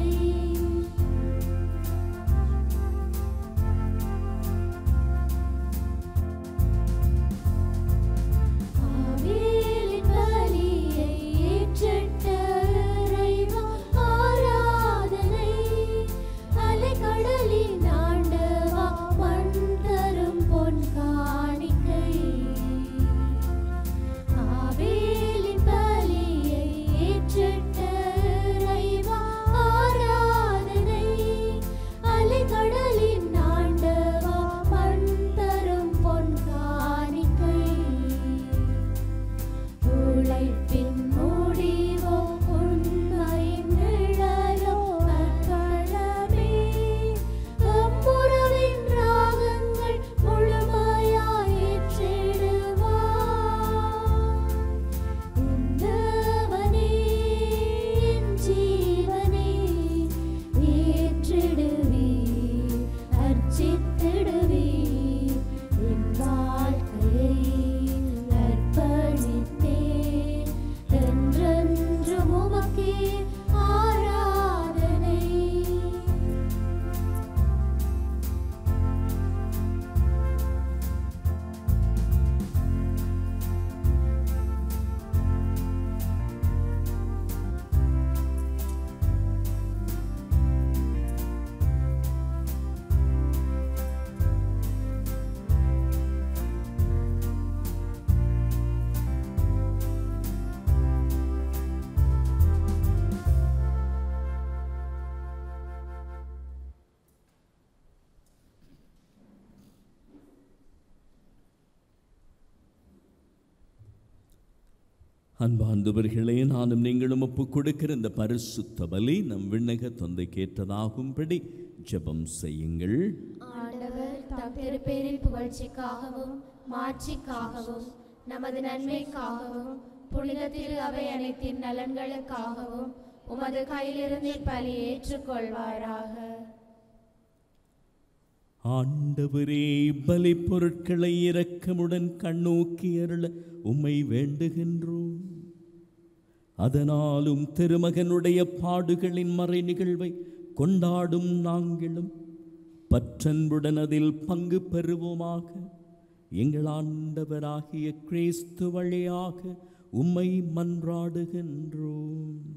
Speaker 2: ஆவேலின் பலியை ஏற்றிட்ட இறைவா ஆராதனை அலைக்கடலின் ஆண்டவா மண் தரும் பொன் காணிக்கை ஆவேலின் பலியை ஏற்றிட்ட இறைவா ஆராதனை அலைக்கடலின் ஆண்டவா மண் தரும் பொன் காணிக்கை உழைப்பின் முடிவோ உண்மையின் நிழலோ நற்களமே கம்புறவின் ராகங்கள் முழுமையாய் ஏற்றிடுவார் உந்தவனே என் ஜீவனே ஏற்றிடுவீர் அர்ச்சித்திடுவீர் என் வாழ்க்கையை அர்ப்பணித்தேன் என்றென்றும் உமக்கே ஆராதனை
Speaker 3: அன்பார்ந்தவர்களே நானும் நீங்களும் ஒப்பு கொடுக்கிற இந்த பரிசுத்த பலி நம் விண்ணக தொந்தை கேட்டதாகும்படி ஜெபம் செய்யுங்கள்
Speaker 2: ஆண்டவர் தம் திருப்பேரின் புகழ்ச்சிக்காகவும் மாட்சிக்காகவும் நமது நன்மைக்காகவும் புனித திரு அவை அனைத்தின் நலன்களுக்காகவும் உமது கையிலிருந்து பலி ஏற்றுக்கொள்வாராக
Speaker 3: ஆண்டவரே பலி பொருட்களை இரக்கமுடன் கண்ணோக்கி அருள உம்மை வேண்டுகின்றோம் அதனாலும் திருமகனுடைய பாடுகளின் மறை நிகழ்வை கொண்டாடும் நாங்களும் பற்றன்புடன் அதில் பங்கு பெறுவோமாக எங்கள் ஆண்டவராகிய கிறிஸ்து வழியாக உம்மை மன்றாடுகின்றோம்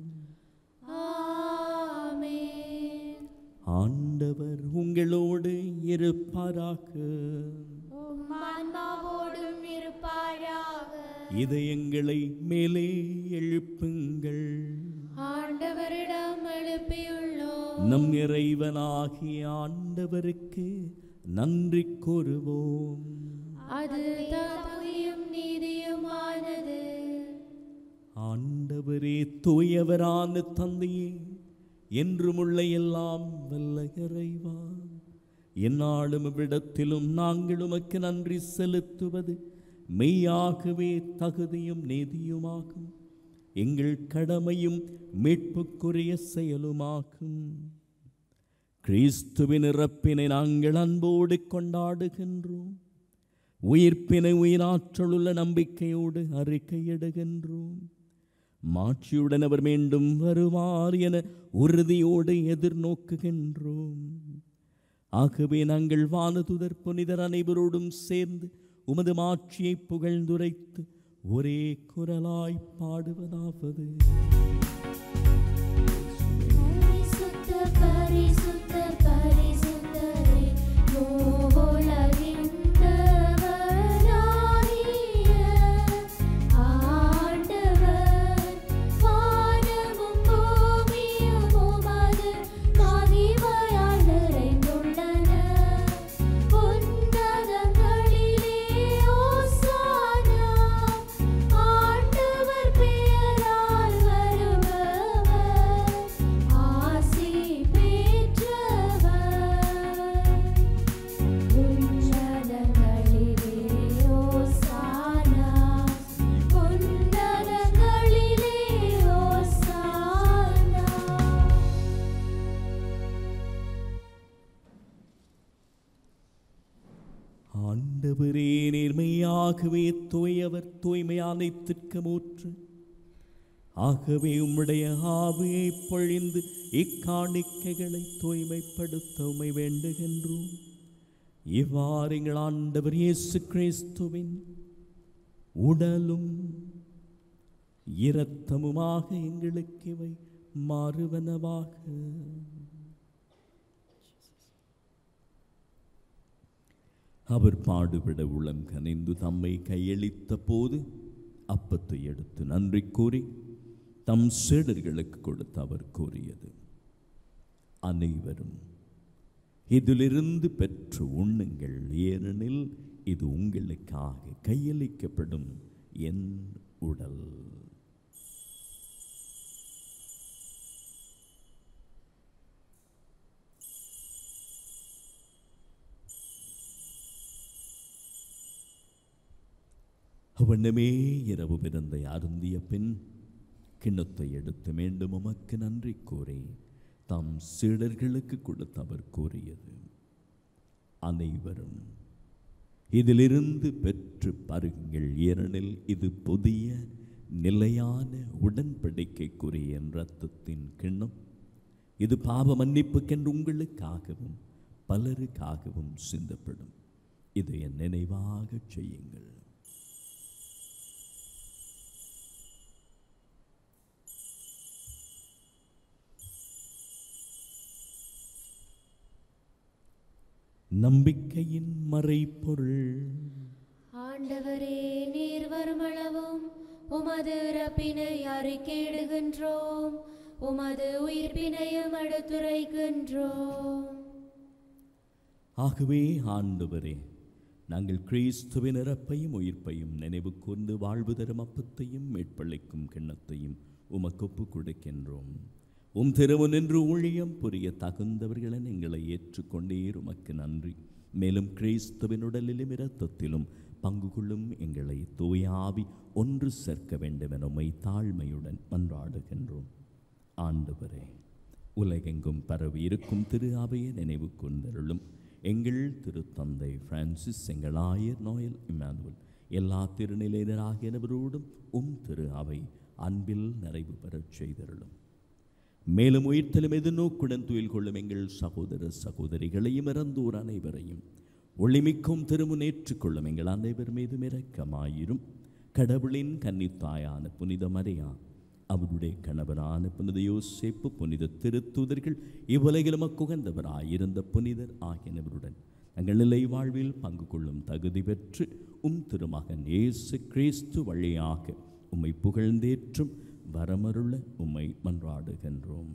Speaker 2: ஆமென்
Speaker 3: ஆண்டவர் உங்களோடு இருப்பாராக
Speaker 2: உம் ஆன்மாவோடும் இருப்பாராக
Speaker 3: இதயங்களை மேலே எழுப்புங்கள்
Speaker 2: ஆண்டவரிடம் எழுப்பியுள்ளோம்
Speaker 3: நம் இறைவனாகிய ஆண்டவருக்கு நன்றி கூறுவோம்
Speaker 2: அது தகுதியும் நீதியுமானது
Speaker 3: ஆண்டவரே தூயவரான தந்தையே என்றுமுள்ள எல்லாம் வல்ல இறைவா எந்நாளும் இவ்விடத்திலும் நாங்கள் உமக்கு நன்றி செலுத்துவது மெய்யாகவே தகுதியும் நீதியுமாகும் எங்கள் கடமையும் மீட்புக்குரிய செயலுமாகும் கிறிஸ்துவின் இறப்பினை நாங்கள் அன்போடு கொண்டாடுகின்றோம் உயிர்ப்பினை உயிராற்றலுள்ள நம்பிக்கையோடு அறிக்கையிடுகின்றோம் மாட்சியுடன் அவர் மீண்டும் வருவார் என உறுதியோடு எதிர்நோக்குகின்றோம் ஆகவே நாங்கள் வானதுதர் புனிதர் அனைவரோடும் சேர்ந்து உமது மாட்சியை புகழ்ந்துரைத்து ஒரே குரலாய் பாடுவதாவது
Speaker 2: பரிசுத்த பரிசுத்த பரிசுத்தரே மூவுலகின் தேவரீர்
Speaker 3: ஆண்டவரே நேர்மையாகவே தூயவர் தூய்மையானைத்திற்கு மூற்று ஆகவே உம்முடைய ஆவியை பொழிந்து இக்காணிக்கைகளை தூய்மைப்படுத்த உமை வேண்டுகின்றோம் இவ்வாறு எங்கள் ஆண்டவர் இயேசு கிறிஸ்துவின் உடலும் இரத்தமுமாக எங்களுக்கு இவை மாறுவனவாக அவர் பாடுபட உளம் கனிந்து தம்மை கையளித்த போது அப்பத்தை எடுத்து நன்றி கூறி தம் சீடர்களுக்கு கொடுத்து அவர் கூறியது அனைவரும் இதிலிருந்து பெற்று உண்ணுங்கள் ஏனெனில் இது உங்களுக்காக கையளிக்கப்படும் என் உடல் அவனமே இரவு பிறந்தை அருந்திய பின் கிண்ணத்தை எடுத்து மீண்டும் உமக்கு நன்றி கூறி தம் சீடர்களுக்கு கொடுத்து அவர் கூறியது அனைவரும் இதிலிருந்து பெற்று பருகுங்கள் ஏனெனில் இது புதிய நிலையான உடன்படிக்கைக்குரிய என் இரத்தத்தின் கிண்ணம் இது பாவ மன்னிப்புக்கென்று உங்களுக்காகவும் பலருக்காகவும் சிந்தப்படும் இதை என் நினைவாகச் செய்யுங்கள் நம்பிக்கையின் மறைபொருள்
Speaker 2: ஆண்டவரே நீர் வருமளவும் உமது இறப்பினை அறிக்கையிடுகின்றோம் உமது உயிர்ப்பினையும் எடுத்துரைக்கின்றோம்
Speaker 3: ஆகவே ஆண்டவரே நாங்கள் கிறிஸ்துவின் இறப்பையும் உயிர்ப்பையும் நினைவு கூர்ந்து வாழ்வு தரும் அப்பத்தையும் மேற்பளிக்கும் கிண்ணத்தையும் உமக்கு ஒப்புக் கொடுக்கின்றோம் உம் திருமுன் நின்று ஊழியம் புரிய தகுந்தவர்களை எங்களை ஏற்றுக்கொண்டீர் உமக்கு நன்றி மேலும் கிறிஸ்துவின் உடலிலும் இரத்தத்திலும் பங்கு கொள்ளும் எங்களை தூயாவி ஒன்று சேர்க்க வேண்டும் என உம்மை தாழ்மையுடன் மன்றாடுகின்றோம் ஆண்டவரே உலகெங்கும் பரவி இருக்கும் திரு அவையை நினைவு கூர்ந்தருளும் எங்கள் திருத்தந்தை பிரான்சிஸ் எங்கள் ஆயர் நோயல் இம்மானுவல் எல்லா திருநிலையினராகியவரோடும் உம் திரு அவை அன்பில் நிறைவு பெறச் செய்தருளும் மேலும் உயிர்த்தலும் எதிர்நோக்குடன் துயில் கொள்ளும் எங்கள் சகோதர சகோதரிகளையும் இறந்தோர் அனைவரையும் ஒளிமிக்கும் திருமுனேற்றுக் கொள்ளும் எங்கள் அனைவர் மீதும் இரக்கமாயிரும் கடவுளின் கன்னித்தாயான புனித மரியா அவருடைய கணவரான புனித யோசேப்பு புனித திருத்தூதர்கள் இவ்வுலகிலும் அக்குகந்தவராயிருந்த புனிதர் ஆகியனவருடன் தங்கள் நிலை வாழ்வில் பங்கு கொள்ளும் தகுதி பெற்று உம் திருமகன் இயேசு கிறிஸ்து வழியாக உம்மை புகழ்ந்தேற்றும் வரமருள உம்மை மன்றாடுகின்றோம்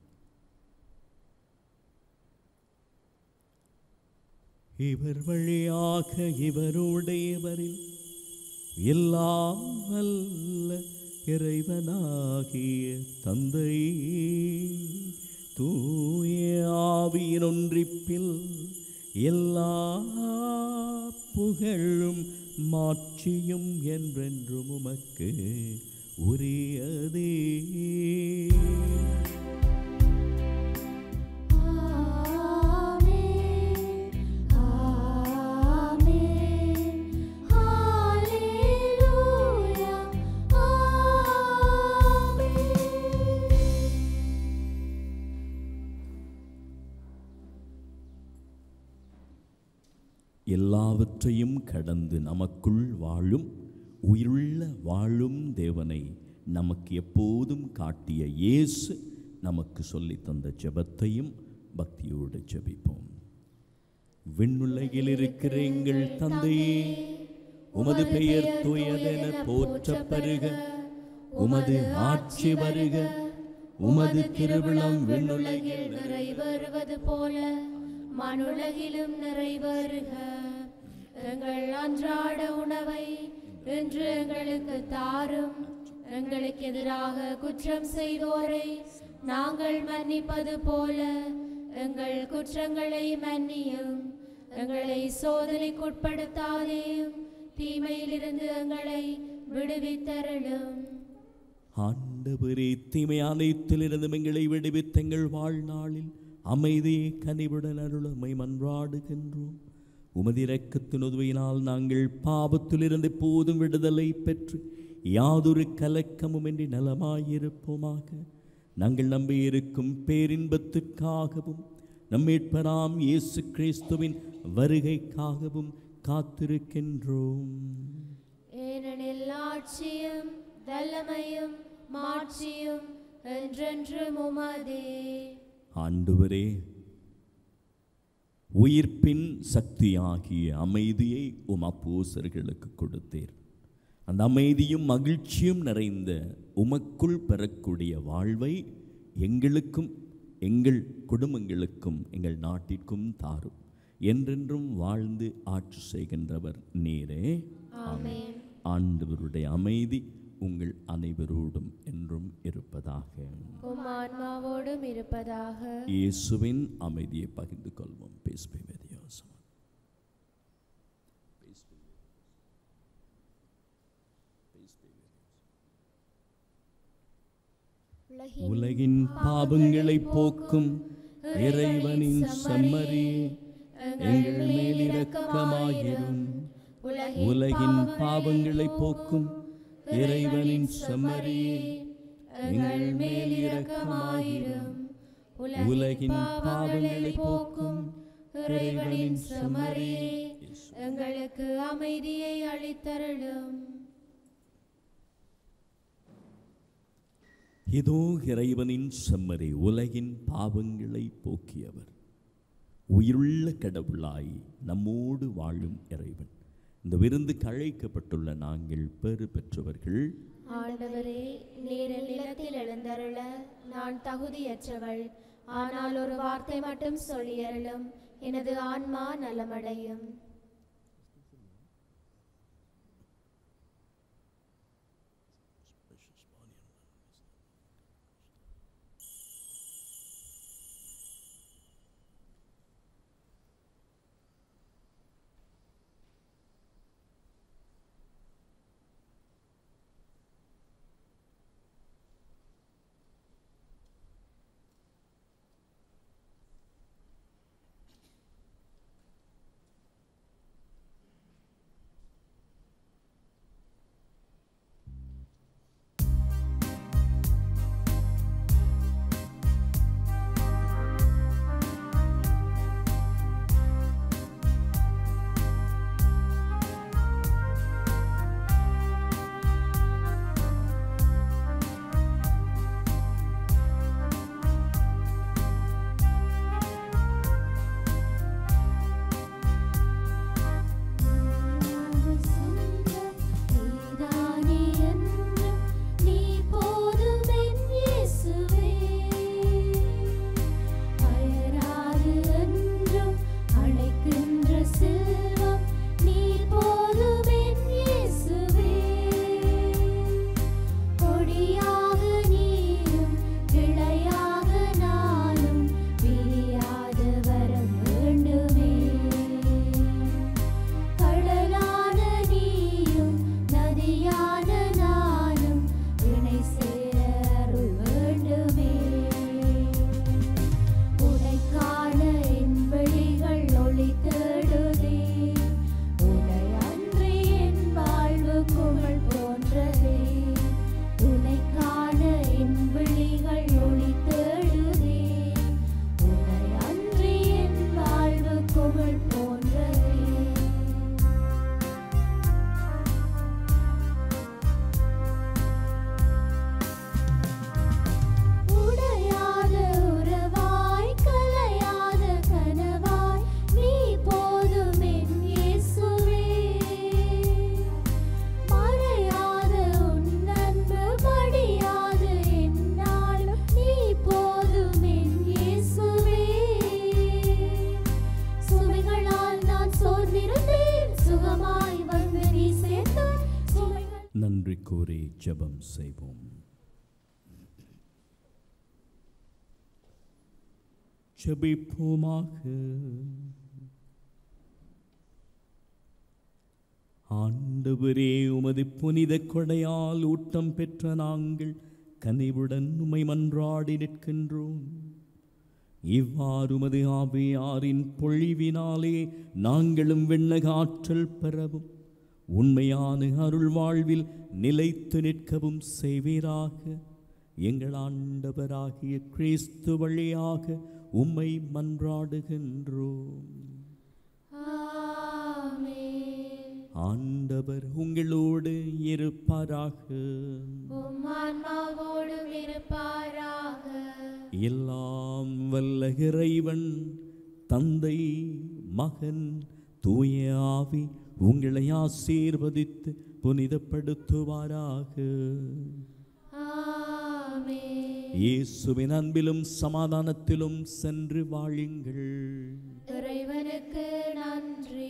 Speaker 3: இவர் வழியாக இவருடையவரில் எல்லாம் அல்ல இறைவனாகிய தந்தை தூய ஆவியின் ஒன்றிப்பில் எல்லா புகழும் மாட்சியும் என்றென்றும் உமக்கு உரியதே
Speaker 2: ஆமென் ஆமென் ஹalleluya ஆமென்
Speaker 3: எல்லாவற்றையும் கடந்து நமக்குள் வாழும் உயிருள்ள வாழும் தேவனை நமக்கு எப்போதும் காட்டிய இயேசு நமக்கு சொல்லித் தந்த ஜெபத்தையும் பக்தியோடு ஜெபிப்போம் விண்ணுலகில் இருக்கிற எங்கள் தந்தையே உமது பெயர் தூயதென போற்றப் பெறுக உமது ஆட்சி வருக உமது திருவிழம் விண்ணுலகில்
Speaker 2: நிறைவேறுவது போல மனுலகிலும் நிறைவேறுக எங்கள் அன்றாட உணவை இன்று எங்களுக்கு தாரும் எங்களுக்கு எதிராக குற்றம் செய்தோரை நாங்கள் மன்னிப்பது போல எங்கள் குற்றங்களை மன்னியும் எங்களை சோதனைக்குட்படுத்தாதேயும் தீமையிலிருந்து எங்களை விடுவித்தருளும்
Speaker 3: ஆண்டவரே தீமை அனைத்திலிருந்தும் எங்களை விடுவித்த எங்கள் வாழ்நாளில் அமைதியை கனிவுடன் அருளமை மன்றாடுகின்றோம் உமது இரக்கத்தின் உதவியினால் நாங்கள் பாவத்திலிருந்து எப்போதும் விடுதலை பெற்று யாதொரு கலக்கமுமின்றி நலமாயிருப்போமாக நாங்கள் நம்பியிருக்கும் பேரின்பத்துக்காகவும் நம்மீட்பராம் இயேசு கிறிஸ்துவின் வருகைக்காகவும் காத்திருக்கின்றோம்
Speaker 2: ஏனெனில் ஆட்சியும் வல்லமையும் மாட்சியும் என்றென்றும் உமதே
Speaker 3: ஆண்டவரே உயிர்ப்பின் சக்தியாகிய அமைதியை உம் அப்போசர்களுக்கு கொடுத்தீர் அந்த அமைதியும் மகிழ்ச்சியும் நிறைந்த உமக்குள் பெறக்கூடிய வாழ்வை எங்களுக்கும் எங்கள் குடும்பங்களுக்கும் எங்கள் நாட்டிற்கும் தாரும் என்றென்றும் வாழ்ந்து ஆட்சி செய்கின்றவர் நீரே
Speaker 2: ஆமென்
Speaker 3: ஆண்டவருடைய அமைதி உங்கள் அனைவரோடும் என்றும் இருப்பதாக
Speaker 2: உம் ஆன்மாவோடும் இருப்பதாக
Speaker 3: இயேசுவின் அமைதியை பகிர்ந்து கொள்வோம் பேசுவே வித்தியாசம் உலகின் பாவங்களை போக்கும் இறைவனின் செம்மறியே எங்கள் மேல் இரக்கமாயிரும் உலகின் பாவங்களை போக்கும் இறைவனின் செம்மறியே எங்கள் மேல் இரக்கமாயிரும் உலகின் பாவங்களை போக்கும் இறைவனின் செம்மறியே
Speaker 2: எங்களுக்கு அமைதியை அளித்தருளும்
Speaker 3: இதோ இறைவனின் செம்மறி உலகின் பாவங்களை போக்கியவர் உயிருள்ள கடவுளாய் நம்மோடு வாழும் இறைவன் இந்த விருந்துக்கு அழைக்கப்பட்டுள்ள நாங்கள் பெறு பெற்றவர்கள்
Speaker 2: ஆண்டவரே நீர் என் நிலத்தில் எழுந்தருள நான் தகுதியற்றவள் ஆனால் ஒரு வார்த்தை மட்டும் சொல்லியருளும் எனது ஆன்மா நலமடையும் நீதானே என்று நீ போதும் என் இயேசுவே அயராது என்றும் அழைக்கின்ற செல்வம் நீ போதும் என் இயேசுவே கொடியாக நீயும் கிளையாக நானும் பிரியாத வரம் வேண்டுமே கடலான நீயும் நதியான நானும் இணை சேர அருள் வேண்டுமே உனை காண என் விழிகள் ஒளி தேடுதே உனை அன்றி என் வாழ்வு குமிழ் போன்றதே உனை காண என் விழிகள் ஒளி தேடுதே உனை அன்றி என் வாழ்வு குமிழ் போன்றதே உடையாத உறவாய் கலையாத கனவாய் நீ போதும் என் இயேசுவே மறையாத உன் அன்பு படியாது என்னாலும் நீ போதும் என் இயேசுவே சுமைகளால் நான் சோர்ந்திருந்தேன் சுகமாய் வந்து நீ சேர்த்தாய் சுமைகள்
Speaker 3: நன்றி கூறி ஜெபம் செய்வோம் ஜெபிப்போமாக ஆண்டவரே உமது புனித கொடையால் ஊட்டம் பெற்ற நாங்கள் கனிவுடன் உமை மன்றாடி நிற்கின்றோம் இவ்வாறுமது ஆவியாரின் பொழிவினாலே நாங்களும் விண்ணக ஆற்றல் பெறவும் உண்மையான அருள் வாழ்வில் நிலைத்து நிற்கவும் செய்வீராக எங்கள் ஆண்டவராகிய கிறிஸ்து வழியாக உம்மை மன்றாடுகின்றோம்
Speaker 2: ஆமென்.
Speaker 3: ஆண்டவர் உங்களோடு இருப்பாராக
Speaker 2: உம் ஆன்மாவோடும் இருப்பாராக
Speaker 3: எல்லாம் வல்ல இறைவன் தந்தை மகன் தூய ஆவி உங்களை ஆசீர்வதித்து புனிதப்படுத்துவாராக
Speaker 2: ஆமென்.
Speaker 3: இயேசுவின் அன்பிலும் சமாதானத்திலும் சென்று வாழுங்கள்
Speaker 2: இறைவனுக்கு நன்றி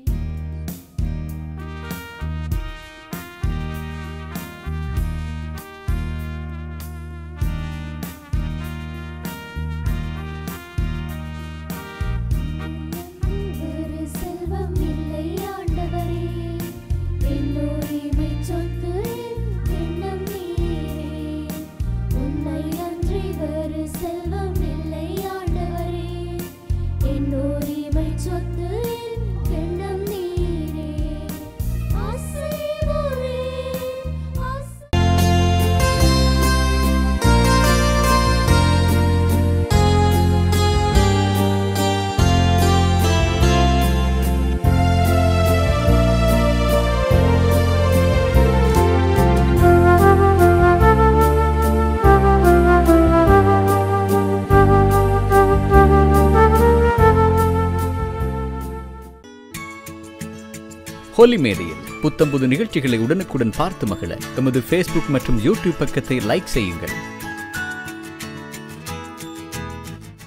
Speaker 2: ஒரு செல்வம் இல்லை ஆண்டவரே என்னுரிமை சொத்து எண்ணம் நீரே உன்னை அன்றி வேறு செல்வம் இல்லை ஆண்டவரே என்னுரிமை சொத்து எண்ணம் நீரே ஆசைவோரே ஆசை
Speaker 8: ஹோலி மேடையில் புத்தம்புது நிகழ்ச்சிகளை உடனுக்குடன் பார்த்து மகிழ எமது ஃபேஸ்புக் மற்றும் யூடியூப் பக்கத்தை லைக் செய்யுங்கள்